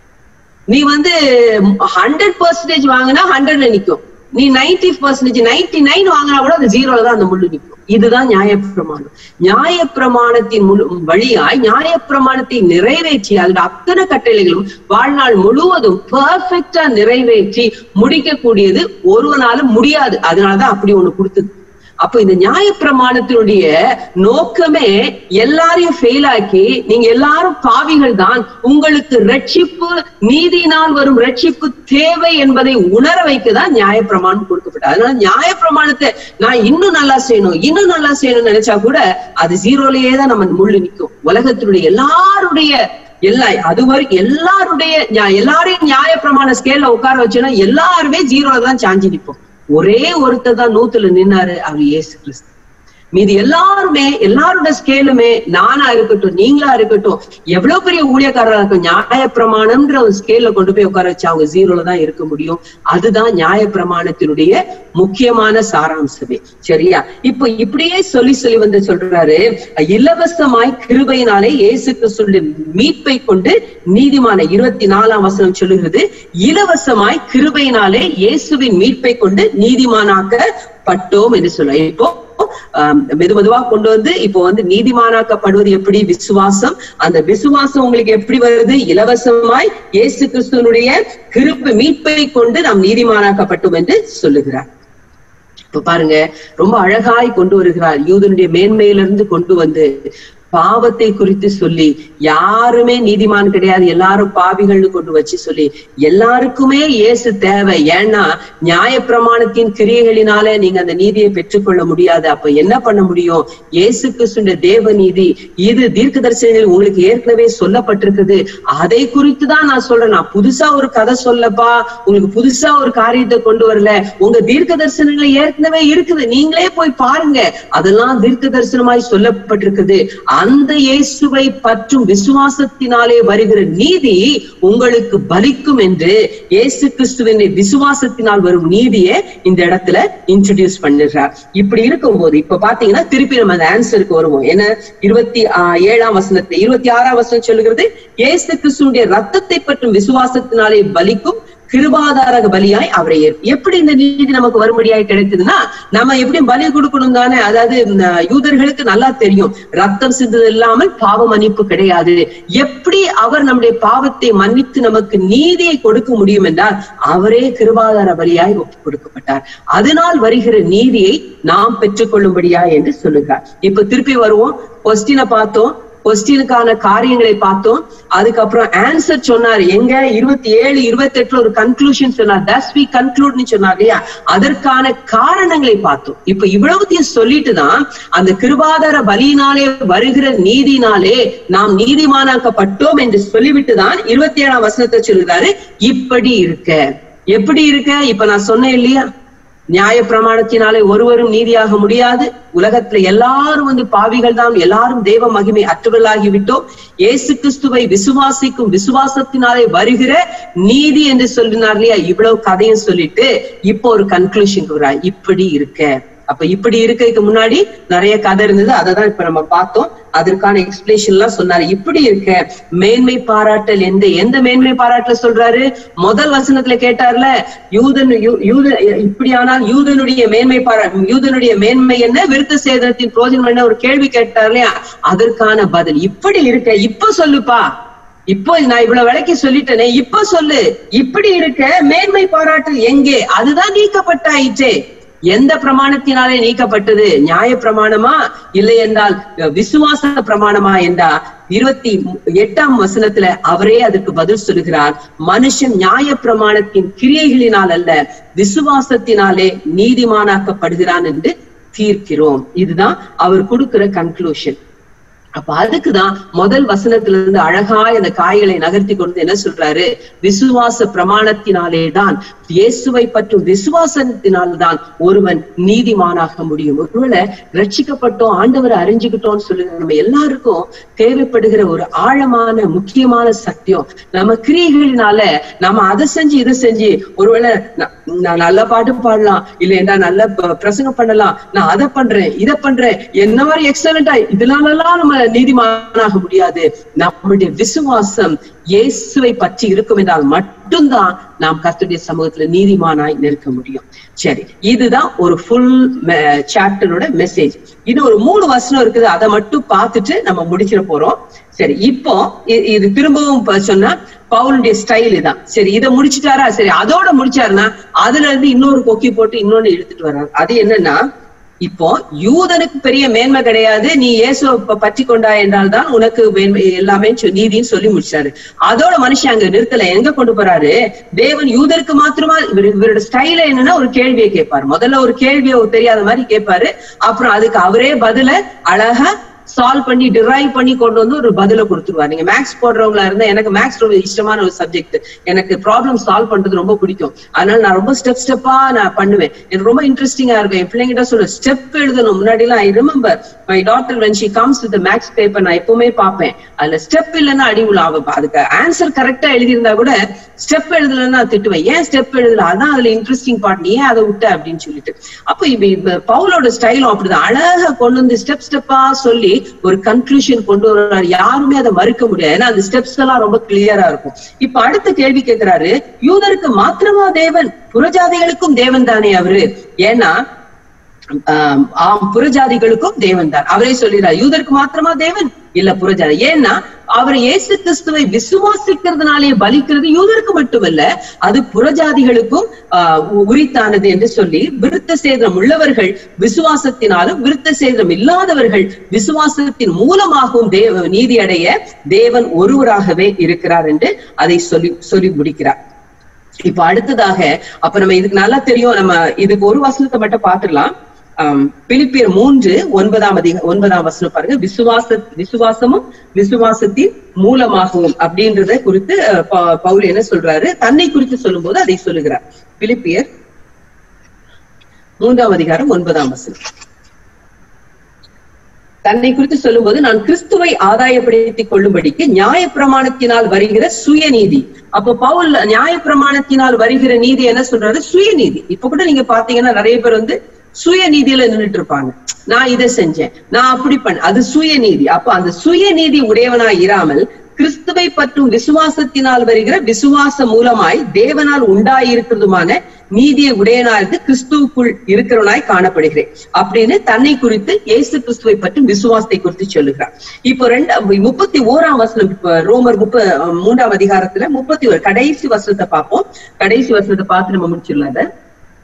நீ வந்து ஹண்ட்ரட் பர்சன்டேஜ் வாங்கினா ஹண்ட்ரட்ல நிக்கும் நீ நைன்டி பர்சன்டேஜ் நைன்டி நைன் வாங்கினா கூட அந்த ஜீரோல தான் அந்த முள்ளு நிக்கும் இதுதான் நியாயப்பிரமாணம் நியாயப்பிரமாணத்தின் முழு வழியாய் நியாயப்பிரமாணத்தை நிறைவேற்றி அதோட அத்தனை கட்டளைகளும் வாழ்நாள் முழுவதும் பர்ஃபெக்டா நிறைவேற்றி முடிக்கக்கூடியது ஒருவனாலும் முடியாது அதனாலதான் அப்படி ஒண்ணு கொடுத்தது அப்போ இந்த நியாய பிரமாணத்தினுடைய நோக்கமே எல்லாரையும் ஃபெயில் ஆக்கி நீங்க எல்லாரும் பாவிகள் தான் உங்களுக்கு ரட்சிப்பு நீதியினால் வரும் ரட்சிப்பு தேவை என்பதை உணர வைக்கதான் நியாய பிரமாணம் கொடுக்கப்பட்டது அதனால நியாய பிரமாணத்தை நான் இன்னும் நல்லா செய்யணும் இன்னும் நல்லா செய்யணும்னு நினைச்சா கூட அது ஜீரோலயே தான் நம்ம முள்ளு நிற்கும் உலகத்தினுடைய எல்லாருடைய எல்லா அது வரைக்கும் எல்லாருடைய எல்லாரையும் நியாய பிரமாண ஸ்கேல்ல உட்கார வச்சோன்னா எல்லாருமே ஜீரோல தான் சாஞ்சி நிற்போம் ஒரே ஒருத்தர் தான் நூத்துல நின்னாரு அவர் இயேசு கிறிஸ்து மீது எல்லாருமே எல்லாரோட ஸ்கேலுமே நானா இருக்கட்டும் நீங்களா இருக்கட்டும் எவ்வளவு பெரிய ஊழியக்காரரா இருக்கும் நியாய பிரமாணம்ன்ற ஒரு ஸ்கேல்ல கொண்டு போய் உட்கார வச்சு அவங்க ஜீரோல தான் இருக்க முடியும் அதுதான் நியாய பிரமாணத்தினுடைய முக்கியமான சாராம்சமே சரியா இப்போ இப்படியே சொல்லி சொல்லி வந்து சொல்றாரு இலவசமாய் கிருபையினாலே இயேசு கிறிஸ்துடைய மீட்பை கொண்டு நீதிமான இருபத்தி நாலாம் வசனம் சொல்லுகிறது இலவசமாய் கிருபையினாலே இயேசுவின் மீட்பை கொண்டு நீதிமானாக்கப்பட்டோம் என்று சொல்ல இப்போ மெது மெதுவா கொண்டு வந்து இப்போ வந்து நீதிமானாக்கப்படுவது எப்படி விசுவாசம் அந்த விசுவாசம் உங்களுக்கு எப்படி வருது இலவசமாய் இயேசு கிறிஸ்துவனுடைய கிருப்பு மீட்பை கொண்டு நாம் நீதிமானாக்கப்பட்டோம் என்று சொல்லுகிறார் இப்ப பாருங்க ரொம்ப அழகாய் கொண்டு வருகிறார் யூதனுடைய மேன்மையிலிருந்து கொண்டு வந்து பாவத்தை குறித்து சொல்லி யாருமே நீதிமான் கிடையாது எல்லாரும் பாவிகள்னு கொண்டு வச்சு சொல்லி எல்லாருக்குமே இயேசு தேவை ஏன்னா நியாய பிரமாணத்தின் கிரியைகளினால நீங்க அந்த நீதியை பெற்றுக்கொள்ள முடியாது அப்ப என்ன பண்ண முடியும் இயேசு கிறிஸ்துடைய தேவ நீதி இது தீர்க்க தரிசனங்கள் உங்களுக்கு ஏற்கனவே சொல்லப்பட்டிருக்குது அதை குறித்து தான் நான் சொல்றேன் நான் புதுசா ஒரு கதை சொல்லப்பா உங்களுக்கு புதுசா ஒரு காரியத்தை கொண்டு வரல உங்க தீர்க்க தரிசனங்களை ஏற்கனவே இருக்குது நீங்களே போய் பாருங்க அதெல்லாம் தீர்க்க தரிசனமாய் சொல்லப்பட்டிருக்குது அந்த இயேசுவை பற்றும் விசுவாசத்தினாலே வருகிற நீதி உங்களுக்கு பலிக்கும் என்று இயேசு கிறிஸ்துவின் விசுவாசத்தினால் வரும் நீதியை இந்த இடத்துல இன்ட்ரடியூஸ் பண்ணிடுறார் இப்படி இருக்கும்போது இப்ப பாத்தீங்கன்னா திருப்பி நம்ம அந்த ஆன்சருக்கு வருவோம் ஏன்னா இருபத்தி ஏழாம் வசனத்தை இருபத்தி ஆறாம் வசனம் சொல்லுகிறது இயேசு கிறிஸ்துடைய ரத்தத்தை பற்றும் விசுவாசத்தினாலே பலிக்கும் கிருபாதார பலியாய் அவரை ஏற்~ எப்படி இந்த நீதி நமக்கு வரும்படியாய் கிடைத்ததுன்னா நம்ம எப்படி பலி கொடுக்கணும் தானே அதாவது இந்த யூதர்களுக்கு நல்லா தெரியும் ரத்தம் சிந்தது இல்லாமல் பாவ மன்னிப்பு கிடையாது எப்படி அவர் நம்முடைய பாவத்தை மன்னித்து நமக்கு நீதியை கொடுக்க முடியும் என்றால் அவரே கிருபாதார பலியாய் ஒப்பு கொடுக்கப்பட்டார் அதனால் வருகிற நீதியை நாம் பெற்றுக்கொள்ளும்படியா என்று சொல்லுகிறார் இப்ப திருப்பி வருவோம் கொஸ்டினை பார்த்தோம் கொஸ்டினுக்கான காரியங்களை பார்த்தோம் அதுக்கப்புறம் ஆன்சர் சொன்னாரு எங்க இருபத்தி ஏழு இருபத்தி எட்டுல ஒரு கன்க்ளூஷன் சொன்னார் தஸ் வி கன்க்ளூட்னு சொன்னார் இல்லையா அதற்கான காரணங்களை பார்த்தோம் இப்ப இவ்வளவுத்தையும் சொல்லிட்டு தான் அந்த கிருபாதார பலியினாலே வருகிற நீதினாலே நாம் நீதிமானாக்கப்பட்டோம் என்று சொல்லிவிட்டு தான் இருபத்தி ஏழாம் வசனத்தை சொல்லுகிறாரு இப்படி இருக்க எப்படி இருக்க இப்ப நான் சொன்னேன் இல்லையா நியாய பிரமாணத்தினாலே ஒருவரும் நீதியாக முடியாது உலகத்துல எல்லாரும் வந்து பாவிகள் தான் எல்லாரும் தேவ மகிமை அற்றவர்களாகி விட்டோம் இயேசு கிறிஸ்துவை விசுவாசிக்கும் விசுவாசத்தினாலே வருகிற நீதி என்று சொல்லினார் இல்லையா இவ்வளவு கதையும் சொல்லிட்டு இப்போ ஒரு கன்க்ளூஷன் இப்படி இருக்க அப்ப இப்படி இருக்கைக்கு முன்னாடி நிறைய கதை இருந்தது அதை தான் இப்ப நம்ம பார்த்தோம் அதற்கான எக்ஸ்பிளேஷன் எல்லாம் சொன்னாரு இப்படி இருக்க மேன்மை பாராட்டல் எந்த எந்த மேன்மை பாராட்டல் சொல்றாரு முதல் வசனத்துல கேட்டார்ல யூதன் யூ- யூத இப்படியானால் யூதனுடைய மேன்மை பாரா யூதனுடைய மேன்மை என்ன விருத்த சேதனத்தின் பிரோஜனம் என்ன ஒரு கேள்வி கேட்டார் இல்லையா அதற்கான பதில் இப்படி இருக்க இப்ப சொல்லுப்பா இப்போ நான் இவ்வளவு விலைக்கு சொல்லிட்டேனே இப்ப சொல்லு இப்படி இருக்க மேன்மை பாராட்டல் எங்கே அதுதான் நீக்கப்பட்டாயிற்றே எந்த பிரமாணத்தினாலே நீக்கப்பட்டது நியாய பிரமாணமா இல்லை என்றால் விசுவாச பிரமாணமா என்றா இருபத்தி எட்டாம் வசனத்துல அவரே அதற்கு பதில் சொல்லுகிறார் மனுஷன் நியாய பிரமாணத்தின் கிரியைகளினால் அல்ல விசுவாசத்தினாலே நீதிமானாக்கப்படுகிறான் என்று தீர்க்கிறோம் இதுதான் அவர் கொடுக்கிற கன்க்ளூஷன் அப்ப அதுக்குதான் முதல் வசனத்துல இருந்து அழகாய் அந்த காய்களை நகர்த்தி கொண்டு என்ன சொல்றாரு விசுவாச பிரமாணத்தினாலே தான் இயேசுவை பற்றும் விசுவாசத்தினால்தான் ஒருவன் நீதிமானாக முடியும் ஒருவேளை ரட்சிக்கப்பட்டோம் ஆண்டவரை அறிஞ்சுக்கிட்டோம்னு சொல்லுங்க நம்ம எல்லாருக்கும் தேவைப்படுகிற ஒரு ஆழமான முக்கியமான சத்தியம் நம்ம கிரியைகளினால நம்ம அதை செஞ்சு இதை செஞ்சு ஒருவேளை நான் நான் நல்ல பாட்டு பாடலாம் இல்லையா நல்ல ப- பிரசங்கம் பண்ணலாம் நான் அதை பண்றேன் இதை பண்றேன் என்ன மாதிரி எக்ஸலண்டா இதனாலலாம் நம்ம நீதிமானாக முடியாது நம்முடைய விசுவாசம் இயேசுவை பற்றி இருக்கும் என்றால் மட்டும்தான் நாம் கர்த்தருடைய சமூகத்துல நீதிமானாய் நிற்க முடியும் சரி இதுதான் ஒரு ஃபுல் சாப்டரோட மெசேஜ் இது ஒரு மூணு வசனம் இருக்குது அதை மட்டும் பார்த்துட்டு நம்ம முடிச்சிட போறோம் சரி இப்போ இ- இது திரும்பவும் ப- சொன்னா பவுலுடைய ஸ்டைல் இதான் சரி இதை முடிச்சிட்டாரா சரி அதோட முடிச்சாருன்னா அதுல இருந்து இன்னொரு கொக்கி போட்டு இன்னொன்னு இழுத்துட்டு வர்றாரு அது என்னன்னா இப்போ யூதனுக்கு பெரிய மேன்மை கிடையாது நீ இயேசுவை ப- பற்றி கொண்டா என்றால் தான் உனக்கு மேன்மை எல்லாமே சொ- நீதின்னு சொல்லி முடிச்சாரு அதோட மனுஷன் அங்க நிறுத்தல எங்க கொண்டு போறாரு தேவன் யூதருக்கு மாத்திரமா இவர் இவரோட ஸ்டைல என்னன்னா ஒரு கேள்வியை கேட்பாரு முதல்ல ஒரு கேள்வியை தெரியாத மாதிரி கேட்பாரு அப்புறம் அதுக்கு அவரே பதில அழகா சால்வ் பண்ணி டிரைவ் பண்ணி கொண்டு வந்து ஒரு பதில கொடுத்துருவாரு நீங்க மேக்ஸ் போடுறவங்களா இருந்தா எனக்கு மேக்ஸ் ரொம்ப இஷ்டமான ஒரு சப்ஜெக்ட் எனக்கு ப்ராப்ளம் சால்வ் பண்றது ரொம்ப பிடிக்கும் அதனால நான் ரொம்ப ஸ்டெப் ஸ்டெப்பா நான் பண்ணுவேன் எனக்கு ரொம்ப இன்ட்ரெஸ்டிங்கா இருக்கும் என் பிள்ளைங்கிட்ட சொல்ல ஸ்டெப் எழுதணும் முன்னாடி எல்லாம் I remember my doctor when she comes with max paper நான் எப்பவுமே பார்ப்பேன் அதுல ஸ்டெப் இல்லைன்னா அடி உள்ள அவ அதுக்கு ஆன்சர் கரெக்டா எழுதியிருந்தா கூட ஸ்டெப் எழுதலைன்னா திட்டுவேன் ஏன் ஸ்டெப் எழுதல அதான் அதுல இன்ட்ரெஸ்டிங் பார்ட் நீ ஏன் அதை விட்ட அப்படின்னு சொல்லிட்டு அப்ப இப்ப இப்ப பவுலோட ஸ்டைலும் அப்படிதான் அழகா கொண்டு வந்து ஸ்டெப் ஸ்டெப்பா சொல்லி ஒரு கன்க்ளூஷன் கொண்டு வர்றாரு யாருமே அதை மறுக்க முடியாது ஏன்னா அந்த ஸ்டெப்ஸ் எல்லாம் ரொம்ப கிளியரா இருக்கும் இப்ப அடுத்த கேள்வி கேட்கிறாரு யூதருக்கு மாத்திரமா தேவன் புறஜாதிகளுக்கும் தேவன் தானே அவரு ஏன்னா ஆம், ஆம் புறஜாதிகளுக்கும் தேவன் தான் அவரே சொல்கிறார் யூதருக்கு மாத்திரமா தேவன் இல்ல புறஜாதி ஏன்னா அவர் இயேசு கிறிஸ்துவை விசுவாசிக்கிறதுனாலே பலிக்கிறது யூதருக்கு மட்டுமல்ல அது புறஜாதிகளுக்கும் ஆஹ் உ- உரித்தானது என்று சொல்லி விருத்த சேதம் உள்ளவர்கள் விசுவாசத்தினாலும் விருத்த சேதம் இல்லாதவர்கள் விசுவாசத்தின் மூலமாகவும் தேவ நீதி அடைய தேவன் ஒருவராகவே இருக்கிறார் என்று அதை சொல்லி சொல்லி முடிக்கிறார் இப்ப அடுத்ததாக அப்ப நம்ம இதுக்கு நல்லா தெரியும் நம்ம இதுக்கு ஒரு வசனத்தை மட்டும் பாத்துடலாம் ஆம், பிலிப்பியர் மூன்று ஒன்பதாம் அதிக ஒன்பதாம் வசனம் பாருங்க விசுவாச விசுவாசமும் விசுவாசத்தின் மூலமாகவும் அப்படின்றத குறித்து அஹ், ப- பவுல் என்ன சொல்றாரு தன்னை குறித்து சொல்லும்போது அதை சொல்லுகிறார் பிலிப்பியர் மூன்றாம் அதிகாரம் ஒன்பதாம் வசனம் தன்னை குறித்து சொல்லும்போது நான் கிறிஸ்துவை ஆதாயப்படுத்திக் கொள்ளும்படிக்கு நியாய பிரமாணத்தினால் வருகிற சுயநீதி அப்போ பவுல் நியாய பிரமாணத்தினால் வருகிற நீதி என்ன சொல்றாரு சுயநீதி இப்ப கூட நீங்க பாத்தீங்கன்னா நிறைய பேர் வந்து சுயநீதியில நின்னுட்டு இருப்பாங்க நான் இதை செஞ்சேன் நான் அப்படி பண்ண அது சுயநீதி அப்ப அந்த சுயநீதி உடையவனா இராமல் கிறிஸ்துவை பற்றும் விசுவாசத்தினால் வருகிற விசுவாசம் மூலமாய் தேவனால் உண்டாயிருக்கிறதுமான நீதியை உடையனாயிருந்து கிறிஸ்துவுக்குள் இருக்கிறவனாய் காணப்படுகிறேன் அப்படின்னு தன்னை குறித்து இயேசு கிறிஸ்துவை பற்றும் விசுவாசத்தை குறித்து சொல்லுகிறார் இப்போ ரெண்டு முப்பத்தி ஓராம் வசனம் இப்ப ரோமர் முப்ப மூன்றாம் அதிகாரத்துல முப்பத்தி ஒரு கடைசி வசனத்தை பார்ப்போம் கடைசி வசனத்தை பார்த்து நம்ம முடிச்சிடலாம் இதை.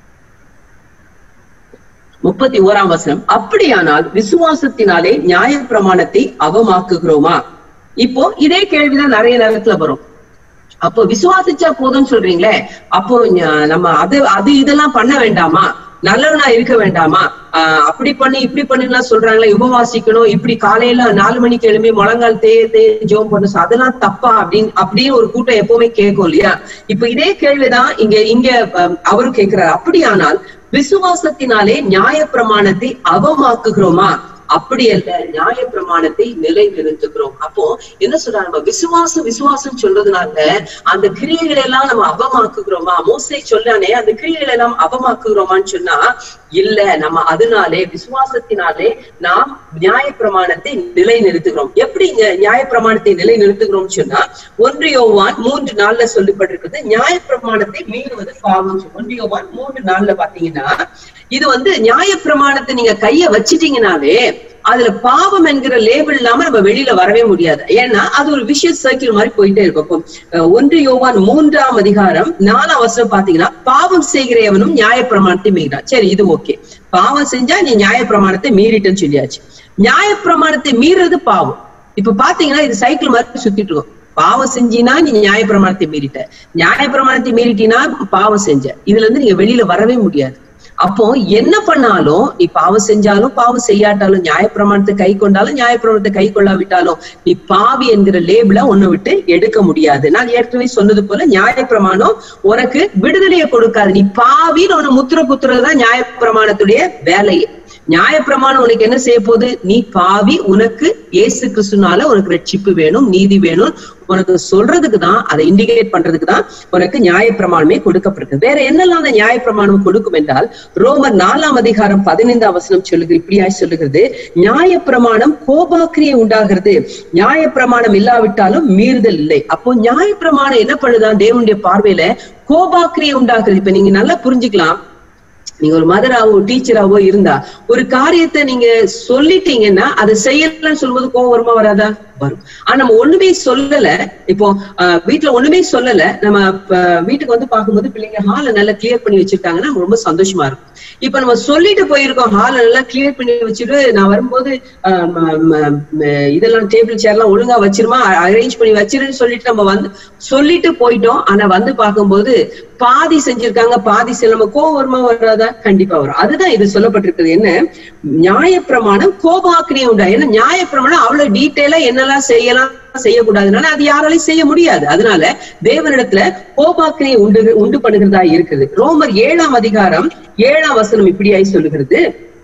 முப்பத்தி ஓராம் வசனம் அப்படியானால் விசுவாசத்தினாலே நியாய பிரமாணத்தை அவமாக்குகிறோமா இப்போ இதே கேள்விதான் நிறைய நேரத்துல வரும் அப்போ விசுவாசிச்சா போதும்னு சொல்றீங்களே அப்போ ஞ- நம்ம அது அது இதெல்லாம் பண்ண வேண்டாமா நல்லவனா இருக்க வேண்டாமா ஆஹ் அப்படி பண்ணி இப்படி பண்ணிலாம் சொல்றாங்களே உபவாசிக்கணும் இப்படி காலையில நாலு மணிக்கு எழும்பி முழங்கால் தே தே ஜோம் பண்ணு அதெல்லாம் தப்பா அப்படின்னு அப்படின்னு ஒரு கூட்டம் எப்பவுமே கேட்கும் இல்லையா இப்ப இதே கேள்விதான் இங்க இங்க அஹ், அவரும் கேட்கிறார் அப்படியானால் விசுவாசத்தினாலே நியாய பிரமாணத்தை அவமாக்குகிறோமா அப்படி அல்ல நியாய பிரமாணத்தை நிலை நிறுத்துகிறோம் அப்போ என்ன சொல்றாங்க நம்ம விசுவாசம் விசுவாசம் சொல்றதுனால அந்த கிரியைகளை எல்லாம் நம்ம அவமாக்குகிறோமா மோசை சொல்லானே அந்த கிரியைகளை எல்லாம் அவமாக்குகிறோமான்னு சொன்னா இல்ல நம்ம அதனாலே விசுவாசத்தினாலே நாம் நியாய பிரமாணத்தை நிலை நிறுத்துகிறோம் எப்படி இங்க நியாய பிரமாணத்தை நிலை நிறுத்துகிறோம் சொன்னா ஒன்று யோவான் மூன்று நாள்ல சொல்லப்பட்டிருக்குது நியாய பிரமாணத்தை மீறுவது பாவம் ஒன்று யோவான் மூன்று நாள்ல பாத்தீங்கன்னா இது வந்து நியாய பிரமாணத்தை நீங்க கைய வச்சிட்டீங்கனாலே அதுல பாவம் என்கிற லேபிள் இல்லாம நம்ம வெளியில வரவே முடியாது ஏன்னா அது ஒரு விஷய சர்க்கிள் மாதிரி போயிட்டே இருக்கும் இப்போ, அஹ், ஒன்று யோவான் மூன்றாம் அதிகாரம் நாலாம் வருஷம் பாத்தீங்கன்னா பாவம் செய்கிற எவனும் நியாய பிரமாணத்தை மீறான் சரி இது ஓகே பாவம் செஞ்சா நீ நியாய பிரமாணத்தை மீறிட்டேன்னு சொல்லியாச்சு நியாய பிரமாணத்தை மீறது பாவம் இப்ப பாத்தீங்கன்னா இது சைக்கிள் மாதிரி சுத்திட்டு இருக்கும் பாவம் செஞ்சினா நீ நியாய பிரமாணத்தை மீறிட்ட நியாய பிரமாணத்தை மீறிட்டினா பாவம் செஞ்ச இதுல இருந்து நீங்க வெளியில வரவே முடியாது அப்போ என்ன பண்ணாலும் நீ பாவம் செஞ்சாலும் பாவம் செய்யாட்டாலும் நியாயப்பிரமாணத்தை கை கொண்டாலும் நியாயப்பிரமாணத்தை கை கொள்ளாவிட்டாலும் நீ பாவி என்கிற லேபிள உன்னை விட்டு எடுக்க முடியாது நான் ஏற்கனவே சொன்னது போல நியாயப்பிரமாணம் உனக்கு விடுதலையை கொடுக்காது நீ பாவின்னு உன்னை முத்திர குத்துறதுதான் நியாயப்பிரமாணத்துடைய வேலையே நியாயப்பிரமாணம் உனக்கு என்ன செய்ய போகுது நீ பாவி உனக்கு இயேசு கிறிஸ்துனால உனக்கு ரட்சிப்பு வேணும் நீதி வேணும் உனக்கு சொல்றதுக்கு தான் அதை இண்டிகேட் பண்றதுக்கு தான் உனக்கு நியாயப்பிரமாணமே கொடுக்கப்பட்டிருக்கு வேற என்னெல்லாம் அந்த நியாயப்பிரமாணம் கொடுக்கும் என்றால் ரோமர் நாலாம் அதிகாரம் பதினைந்தாம் வசனம் சொல்லுகிறது இப்படியாய் சொல்லுகிறது நியாயப்பிரமாணம் கோபாக்கிரியை உண்டாகிறது நியாயப்பிரமாணம் இல்லாவிட்டாலும் மீறுதல் இல்லை அப்போ நியாயப்பிரமாணம் என்ன பண்ணுதான் தேவனுடைய பார்வையில கோபாக்கிரியை உண்டாகிறது இப்ப நீங்க நல்லா புரிஞ்சுக்கலாம் நீங்க ஒரு மதராவோ டீச்சராவோ இருந்தா ஒரு காரியத்தை நீங்க சொல்லிட்டீங்கன்னா அதை செய்யலன்னு சொல்லும்போது கோவம் வருமா வராதா வரும் ஆனா நம்ம ஒண்ணுமே சொல்லல இப்போ ஆஹ், வீட்டுல ஒண்ணுமே சொல்லல நம்ம ஆஹ், வீட்டுக்கு வந்து பார்க்கும்போது பிள்ளைங்க ஹாலை நல்லா கிளியர் பண்ணி வச்சிருக்காங்கன்னா நமக்கு ரொம்ப சந்தோஷமா இருக்கும் இப்ப நம்ம சொல்லிட்டு போயிருக்கோம் ஹாலை நல்லா கிளியர் பண்ணி வச்சுட்டு நான் வரும்போது ஆஹ், ம- ம- ம- இதெல்லாம் டேபிள் சேர் எல்லாம் ஒழுங்கா வச்சிருமா அரேஞ்ச் பண்ணி வச்சிருன்னு சொல்லிட்டு நம்ம வந்து சொல்லிட்டு போயிட்டோம் ஆனா வந்து பார்க்கும்போது பாதி செஞ்சிருக்காங்க பாதி செய்ய நம்ம கோவம் வருமா வராதா கண்டிப்பா வரும் அதுதான் இது சொல்லப்பட்டிருக்கிறது என்ன நியாயப்பிரமாணம் கோபாக்கிரியை உண்டா ஏன்னா நியாயப்பிரமாணம் அவ்வளவு டீட்டெயிலா என்னெல்லாம் செய்யலாம் செய்யக்கூடாதுனால அது யாராலையும் செய்ய முடியாது அதனால தேவனிடத்துல கோபாக்கிரியை உண்டு உண்டு பண்ணுகிறதா இருக்குது ரோமர் ஏழாம் அதிகாரம் ஏழாம் வசனம் இப்படியாய் சொல்லுகிறது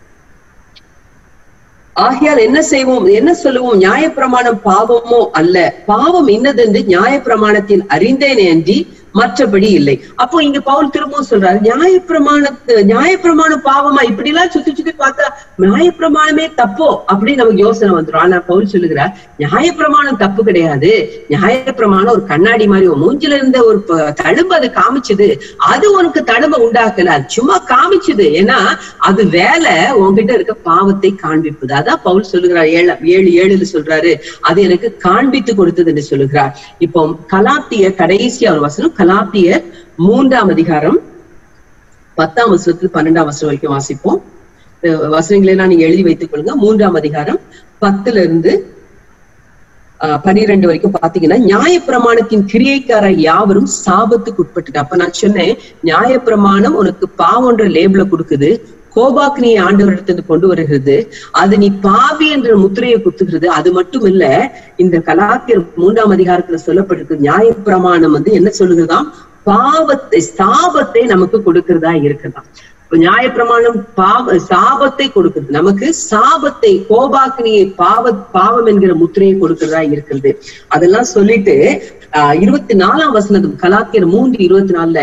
ஆகையால் என்ன செய்வோம் என்ன சொல்லுவோம் நியாயப்பிரமாணம் பாவமோ அல்ல பாவம் இன்னதென்று நியாயப்பிரமாணத்தில் அறிந்தேன் அன்றி மற்றபடி இல்லை அப்போ இங்க பவுல் திரும்பவும் சொல்றாரு நியாயப்பிரமாணத்து நியாயப்பிரமாணம் பாவமா இப்படி எல்லாம் சுத்தி சுத்தி பார்த்தா நியாயப்பிரமாணமே தப்போ அப்படின்னு நமக்கு யோசனை வந்துரும் ஆனா பவுல் சொல்லுகிறார் நியாயப்பிரமாணம் தப்பு கிடையாது நியாயப்பிரமாணம் ஒரு கண்ணாடி மாதிரி உன் மூஞ்சில இருந்த ஒரு ப- தழும்பு அது காமிச்சது அது உனக்கு தழும்ப உண்டாக்கல அது சும்மா காமிச்சது ஏன்னா அது வேலை உன்கிட்ட இருக்க பாவத்தை காண்பிப்பது அதான் பவுல் சொல்லுகிறார் ஏழு ஏழு ஏழுல சொல்றாரு அது எனக்கு காண்பித்து கொடுத்தது என்று சொல்லுகிறார் இப்போ கலாத்திய கடைசி ஒரு வசனம் கலாத்தியர் மூன்றாம் அதிகாரம் பத்தாம் வசனத்தில் பன்னெண்டாம் வசனம் வரைக்கும் வாசிப்போம் இந்த வசனங்களை எல்லாம் நீங்க எழுதி வைத்துக் கொள்ளுங்க மூன்றாம் அதிகாரம் பத்துல இருந்து ஆஹ் பனிரெண்டு வரைக்கும் பாத்தீங்கன்னா நியாயப்பிரமாணத்தின் கிரியைக்கார யாவரும் சாபத்துக்கு உட்பட்டு அப்ப நான் சொன்னேன் நியாயப்பிரமாணம் உனக்கு பாவன்ற லேபிள கொடுக்குது கோபாக்னியை ஆண்டவரிடத்துல கொண்டு வருகிறது அது நீ பாவி என்ற முத்திரையை குத்துகிறது அது மட்டும் இல்ல இந்த கலாத்தியர் மூன்றாம் அதிகாரத்துல சொல்லப்பட்டிருக்கு நியாயப்பிரமாணம் வந்து என்ன சொல்லுகிறதாம் பாவத்தை சாபத்தை நமக்கு கொடுக்கிறதா இருக்குதாம் இப்ப நியாயப்பிரமாணம் பாவ சாபத்தை கொடுக்குது நமக்கு சாபத்தை கோபாக்கினியை பாவ பாவம் என்கிற முத்திரையை கொடுக்கிறதா இருக்கிறது அதெல்லாம் சொல்லிட்டு ஆஹ் இருபத்தி நாலாம் வசனம் கலாத்தியர் மூன்று இருபத்தி நாலுல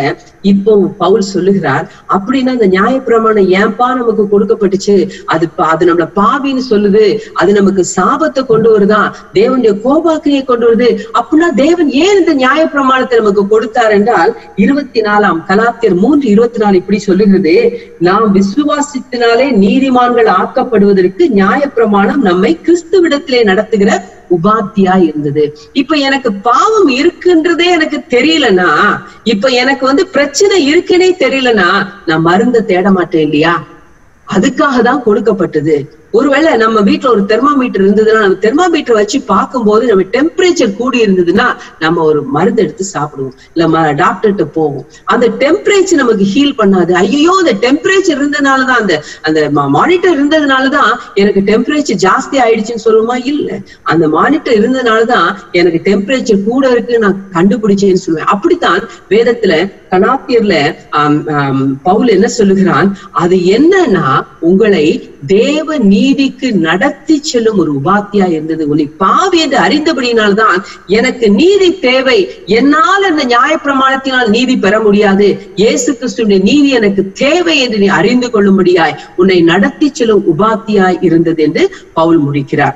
இப்போ பவுல் சொல்லுகிறார் அப்படின்னா அந்த நியாயப்பிரமாணம் ஏன்பா நமக்கு கொடுக்கப்பட்டுச்சு அது பா- அது நம்மள பாவின்னு சொல்லுது அது நமக்கு சாபத்தை கொண்டு வருதா தேவனுடைய கோபாக்கிரியை கொண்டு வருது அப்படின்னா தேவன் ஏன் இந்த நியாயப்பிரமாணத்தை நமக்கு கொடுத்தார் என்றால் இருபத்தி நாலாம் கலாத்தியர் மூன்று இருபத்தி நாலு இப்படி சொல்லுகிறது நாம் விசுவாசத்தினாலே நீதிமான்கள் ஆக்கப்படுவதற்கு நியாயப்பிரமாணம் நம்மை கிறிஸ்துவிடத்திலே நடத்துகிற உபாத்தியா இருந்தது இப்ப எனக்கு பாவம் இருக்குன்றதே எனக்கு தெரியலனா இப்ப எனக்கு வந்து பிரச்சனை இருக்குன்னே தெரியலனா நான் மருந்த தேட மாட்டேன் இல்லையா அதுக்காக தான் கொடுக்கப்பட்டது ஒருவேளை நம்ம வீட்ல ஒரு தெர்மாமீட்டர் இருந்ததுன்னா நம்ம தெர்மாமீட்டர் வச்சு பார்க்கும்போது நம்ம டெம்பரேச்சர் கூடி இருந்ததுன்னா நம்ம ஒரு மருந்து எடுத்து சாப்பிடுவோம் இல்ல டாக்டர்கிட்ட போவோம் அந்த டெம்பரேச்சர் நமக்கு ஹீல் பண்ணாது ஐயோ அந்த டெம்பரேச்சர் இருந்ததுனாலதான் அந்த அந்த மானிட்டர் இருந்ததுனாலதான் எனக்கு டெம்பரேச்சர் ஜாஸ்தி ஆயிடுச்சுன்னு சொல்லுமா இல்ல அந்த மானிட்டர் இருந்ததுனாலதான் எனக்கு டெம்பரேச்சர் கூட இருக்கு நான் கண்டுபிடிச்சேன்னு சொல்லுவேன் அப்படித்தான் வேதத்துல கலாத்தியர்ல ஆம், ஆம், பவுல் என்ன சொல்லுகிறான் அது என்னன்னா உங்களை தேவ நீதிக்கு நடத்தி செல்லும் ஒரு உபாத்தியா இருந்தது உன்னை பாவி என்று அறிந்தபடியினால்தான் எனக்கு நீதி தேவை என்னால் அந்த நியாயப்பிரமாணத்தினால் நீதி பெற முடியாது இயேசு கிறிஸ்துவின் நீதி எனக்கு தேவை என்று நீ அறிந்து கொள்ளும்படியாய் உன்னை நடத்தி செல்லும் உபாத்தியாய் இருந்தது என்று பவுல் முடிக்கிறார்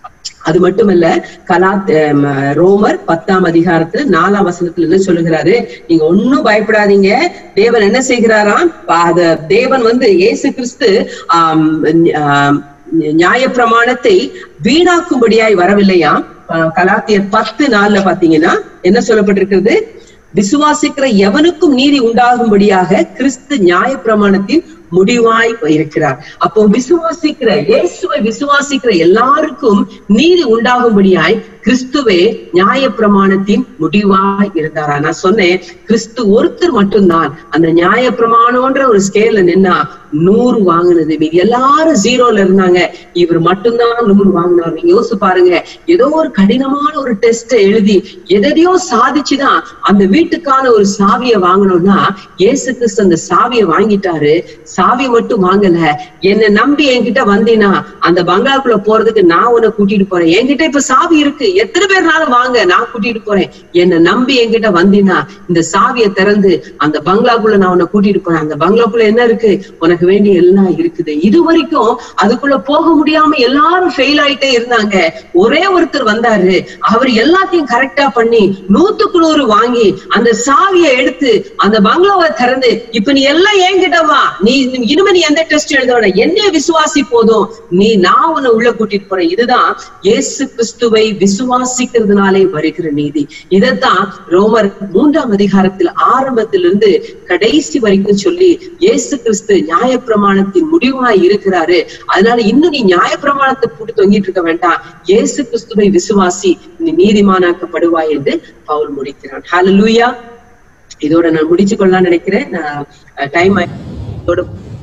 அது மட்டுமல்ல கலா அஹ் ரோமர் பத்தாம் அதிகாரத்துல நாலாம் வசனத்துல என்ன சொல்லுகிறாரு நீங்க ஒண்ணும் பயப்படாதீங்க தேவன் என்ன செய்கிறாராம் அத தேவன் வந்து இயேசு கிறிஸ்து ஆம், ஆம், நியாயப்பிரமாணத்தை வீணாக்கும்படியாய் வரவில்லையாம் அஹ் கலாத்தியர் பத்து நாள்ல பாத்தீங்கன்னா என்ன சொல்லப்பட்டிருக்கிறது விசுவாசிக்கிற எவனுக்கும் நீதி உண்டாகும்படியாக கிறிஸ்து நியாயப்பிரமாணத்தின் முடிவாய் இருக்கிறார் அப்போ விசுவாசிக்கிற இயேசுவை விசுவாசிக்கிற எல்லாருக்கும் நீதி உண்டாகும்படியாய் கிறிஸ்துவே நியாயப்பிரமாணத்தின் முடிவாய் இருந்தாரா நான் சொன்னேன் கிறிஸ்து ஒருத்தர் மட்டும்தான் அந்த நியாயப்பிரமாணம்ன்ற ஒரு ஸ்கேல்ல நின்னா நூறு வாங்கினது மீதி எல்லாரும் ஜீரோல இருந்தாங்க இவர் மட்டும்தான் நூறு வாங்கினார் நீங்க யோசிச்சு பாருங்க ஏதோ ஒரு கடினமான ஒரு டெஸ்ட் எழுதி எதையோ சாதிச்சுதான் அந்த வீட்டுக்கான ஒரு சாவியை வாங்கணும்னா இயேசு கிறிஸ்து அந்த சாவியை வாங்கிட்டாரு சாவி மட்டும் வாங்கல என்னை நம்பி என்கிட்ட வந்தீனா அந்த பங்களாக்குள்ள போறதுக்கு நான் உன்னை கூட்டிட்டு போறேன் என்கிட்ட இப்ப சாவி இருக்கு எத்தனை பேர்னாலும் வாங்க நான் கூட்டிட்டு போறேன் என்னை நம்பி என்கிட்ட வந்தீனா இந்த சாவியை திறந்து அந்த பங்களாக்குள்ள நான் உன்னை கூட்டிட்டு போறேன் அந்த பங்களாக்குள்ள என்ன இருக்கு உனக்கு வேண்டிய எல்லாம் இருக்குது இது வரைக்கும் அதுக்குள்ள போக முடியாம எல்லாரும் ஃபெயில் ஆயிட்டே இருந்தாங்க ஒரே ஒருத்தர் வந்தாரு அவர் எல்லாத்தையும் கரெக்டா பண்ணி நூத்துக்கு நூறு வாங்கி அந்த சாவியை எடுத்து அந்த பங்களாவை திறந்து இப்ப நீ எல்லாம் என்கிட்ட வா நீ இனிமே நீ எந்த டெஸ்ட் எழுத வேணாம் என்னைய விசுவாசி போதும் நீ நான் உன்னை உள்ள கூட்டிட்டு போறேன் இதுதான் இயேசு கிறிஸ்துவை விசுவாசிக்கிறதுனாலே வருகிற நீதி இதைத்தான் ரோமர் மூன்றாம் அதிகாரத்தில் ஆரம்பத்திலிருந்து கடைசி வரைக்கும் சொல்லி இயேசு கிறிஸ்து நியாயப்பிரமாணத்தின் முடிவாய் இருக்கிறாரு அதனால இன்னும் நீ நியாயப்பிரமாணத்தை போட்டு தொங்கிட்டு இருக்க வேண்டாம் இயேசு கிறிஸ்துவை விசுவாசி நீ நீதிமானாக்கப்படுவாய் என்று பவுல் முடிக்கிறான் ஹalleluya இதோட நான் முடிச்சு கொள்ளலாம்னு நினைக்கிறேன் நான் டைம் இதோட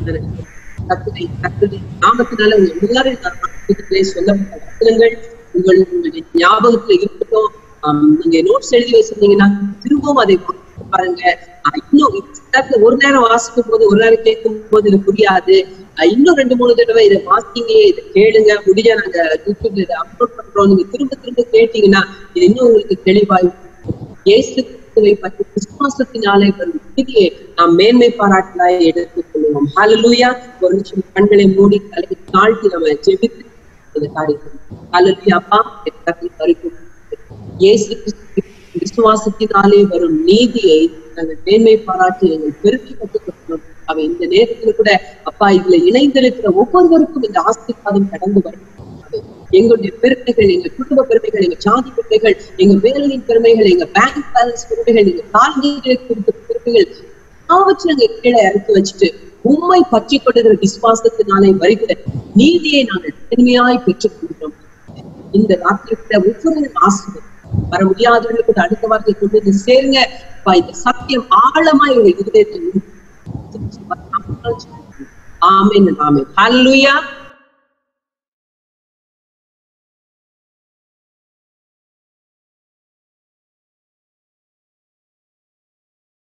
கத்துரை கத்துரை நாமத்தினால உங்க எல்லாரும் நாமத்திலே சொல்லப்பட்ட வசனங்கள் உங்கள் உங்களுடைய ஞாபகத்துல இருக்கட்டும் ஆம், நீங்க நோட்ஸ் எழுதி வச்சிருந்தீங்கன்னா திரும்பவும் அதை வாசித்து பாருங்க ஆஹ் இன்னும் சிலருக்கு ஒரு நேரம் வாசிக்கும் போது ஒரு நேரம் கேட்கும் போது இது புரியாது ஆஹ் இன்னும் ரெண்டு மூணு தடவை இதை வாசிங்க இதை கேளுங்க முடிஞ்சா நாங்க யூடியூப்ல இதை அப்லோட் பண்றோம் நீங்க திரும்ப திரும்ப கேட்டீங்கன்னா இது இன்னும் உங்களுக்கு தெளிவாய் இயேசு கிறிஸ்துவை பற்றி விசுவாசத்தினாலே வரும் நீதியை நாம் மேன்மை பாராட்டலாய் எடுத்துக் கொள்வோம் ஹalleluya ஒரு நிமிஷம் கண்களை மூடி தலையை தாழ்த்தி நம்ம ஜெபித்து இந்த காரியத்தை ஹalleluya அப்பா எல்லாத்தையும் பறிக்கும் இயேசு கிறிஸ்து விசுவாசத்தினாலே வரும் நீதியை நாங்கள் மேன்மை பாராட்டி எங்கள் பெருக்கி கற்றுக்கொள்ளணும் அவ இந்த நேரத்துல கூட அப்பா இதுல இணைந்திருக்கிற ஒவ்வொருவருக்கும் இந்த ஆசீர்வாதம் கடந்து வரும் எங்களுடைய பெருமைகள் எங்க குடும்ப பெருமைகள் எங்க ஜாதி பெருமைகள் எங்க வேலையின் பெருமைகள் எங்க பேங்க் பேலன்ஸ் பெருமைகள் எங்க கால்நீர்களுக்கு கொடுத்த பெருமைகள் எல்லாவற்றையும் நாங்க கீழே இறக்கி வச்சுட்டு உண்மை பற்றி கொள்ளுகிற விசுவாசத்தினாலே வருகிற நீதியை நாங்கள் பெருமையாய் பெற்றுக் கொள்கிறோம் இந்த ராத்திரி ஒவ்வொரு ஆசிரியர் வர முடியாதவர்களுக்கு அடுத்த வாரத்தை கொண்டு வந்து சேருங்க அப்பா, இந்த சத்தியம் ஆழமா எங்க இருதயத்தில் ஆமேன் ஆமேன் ஹalleluya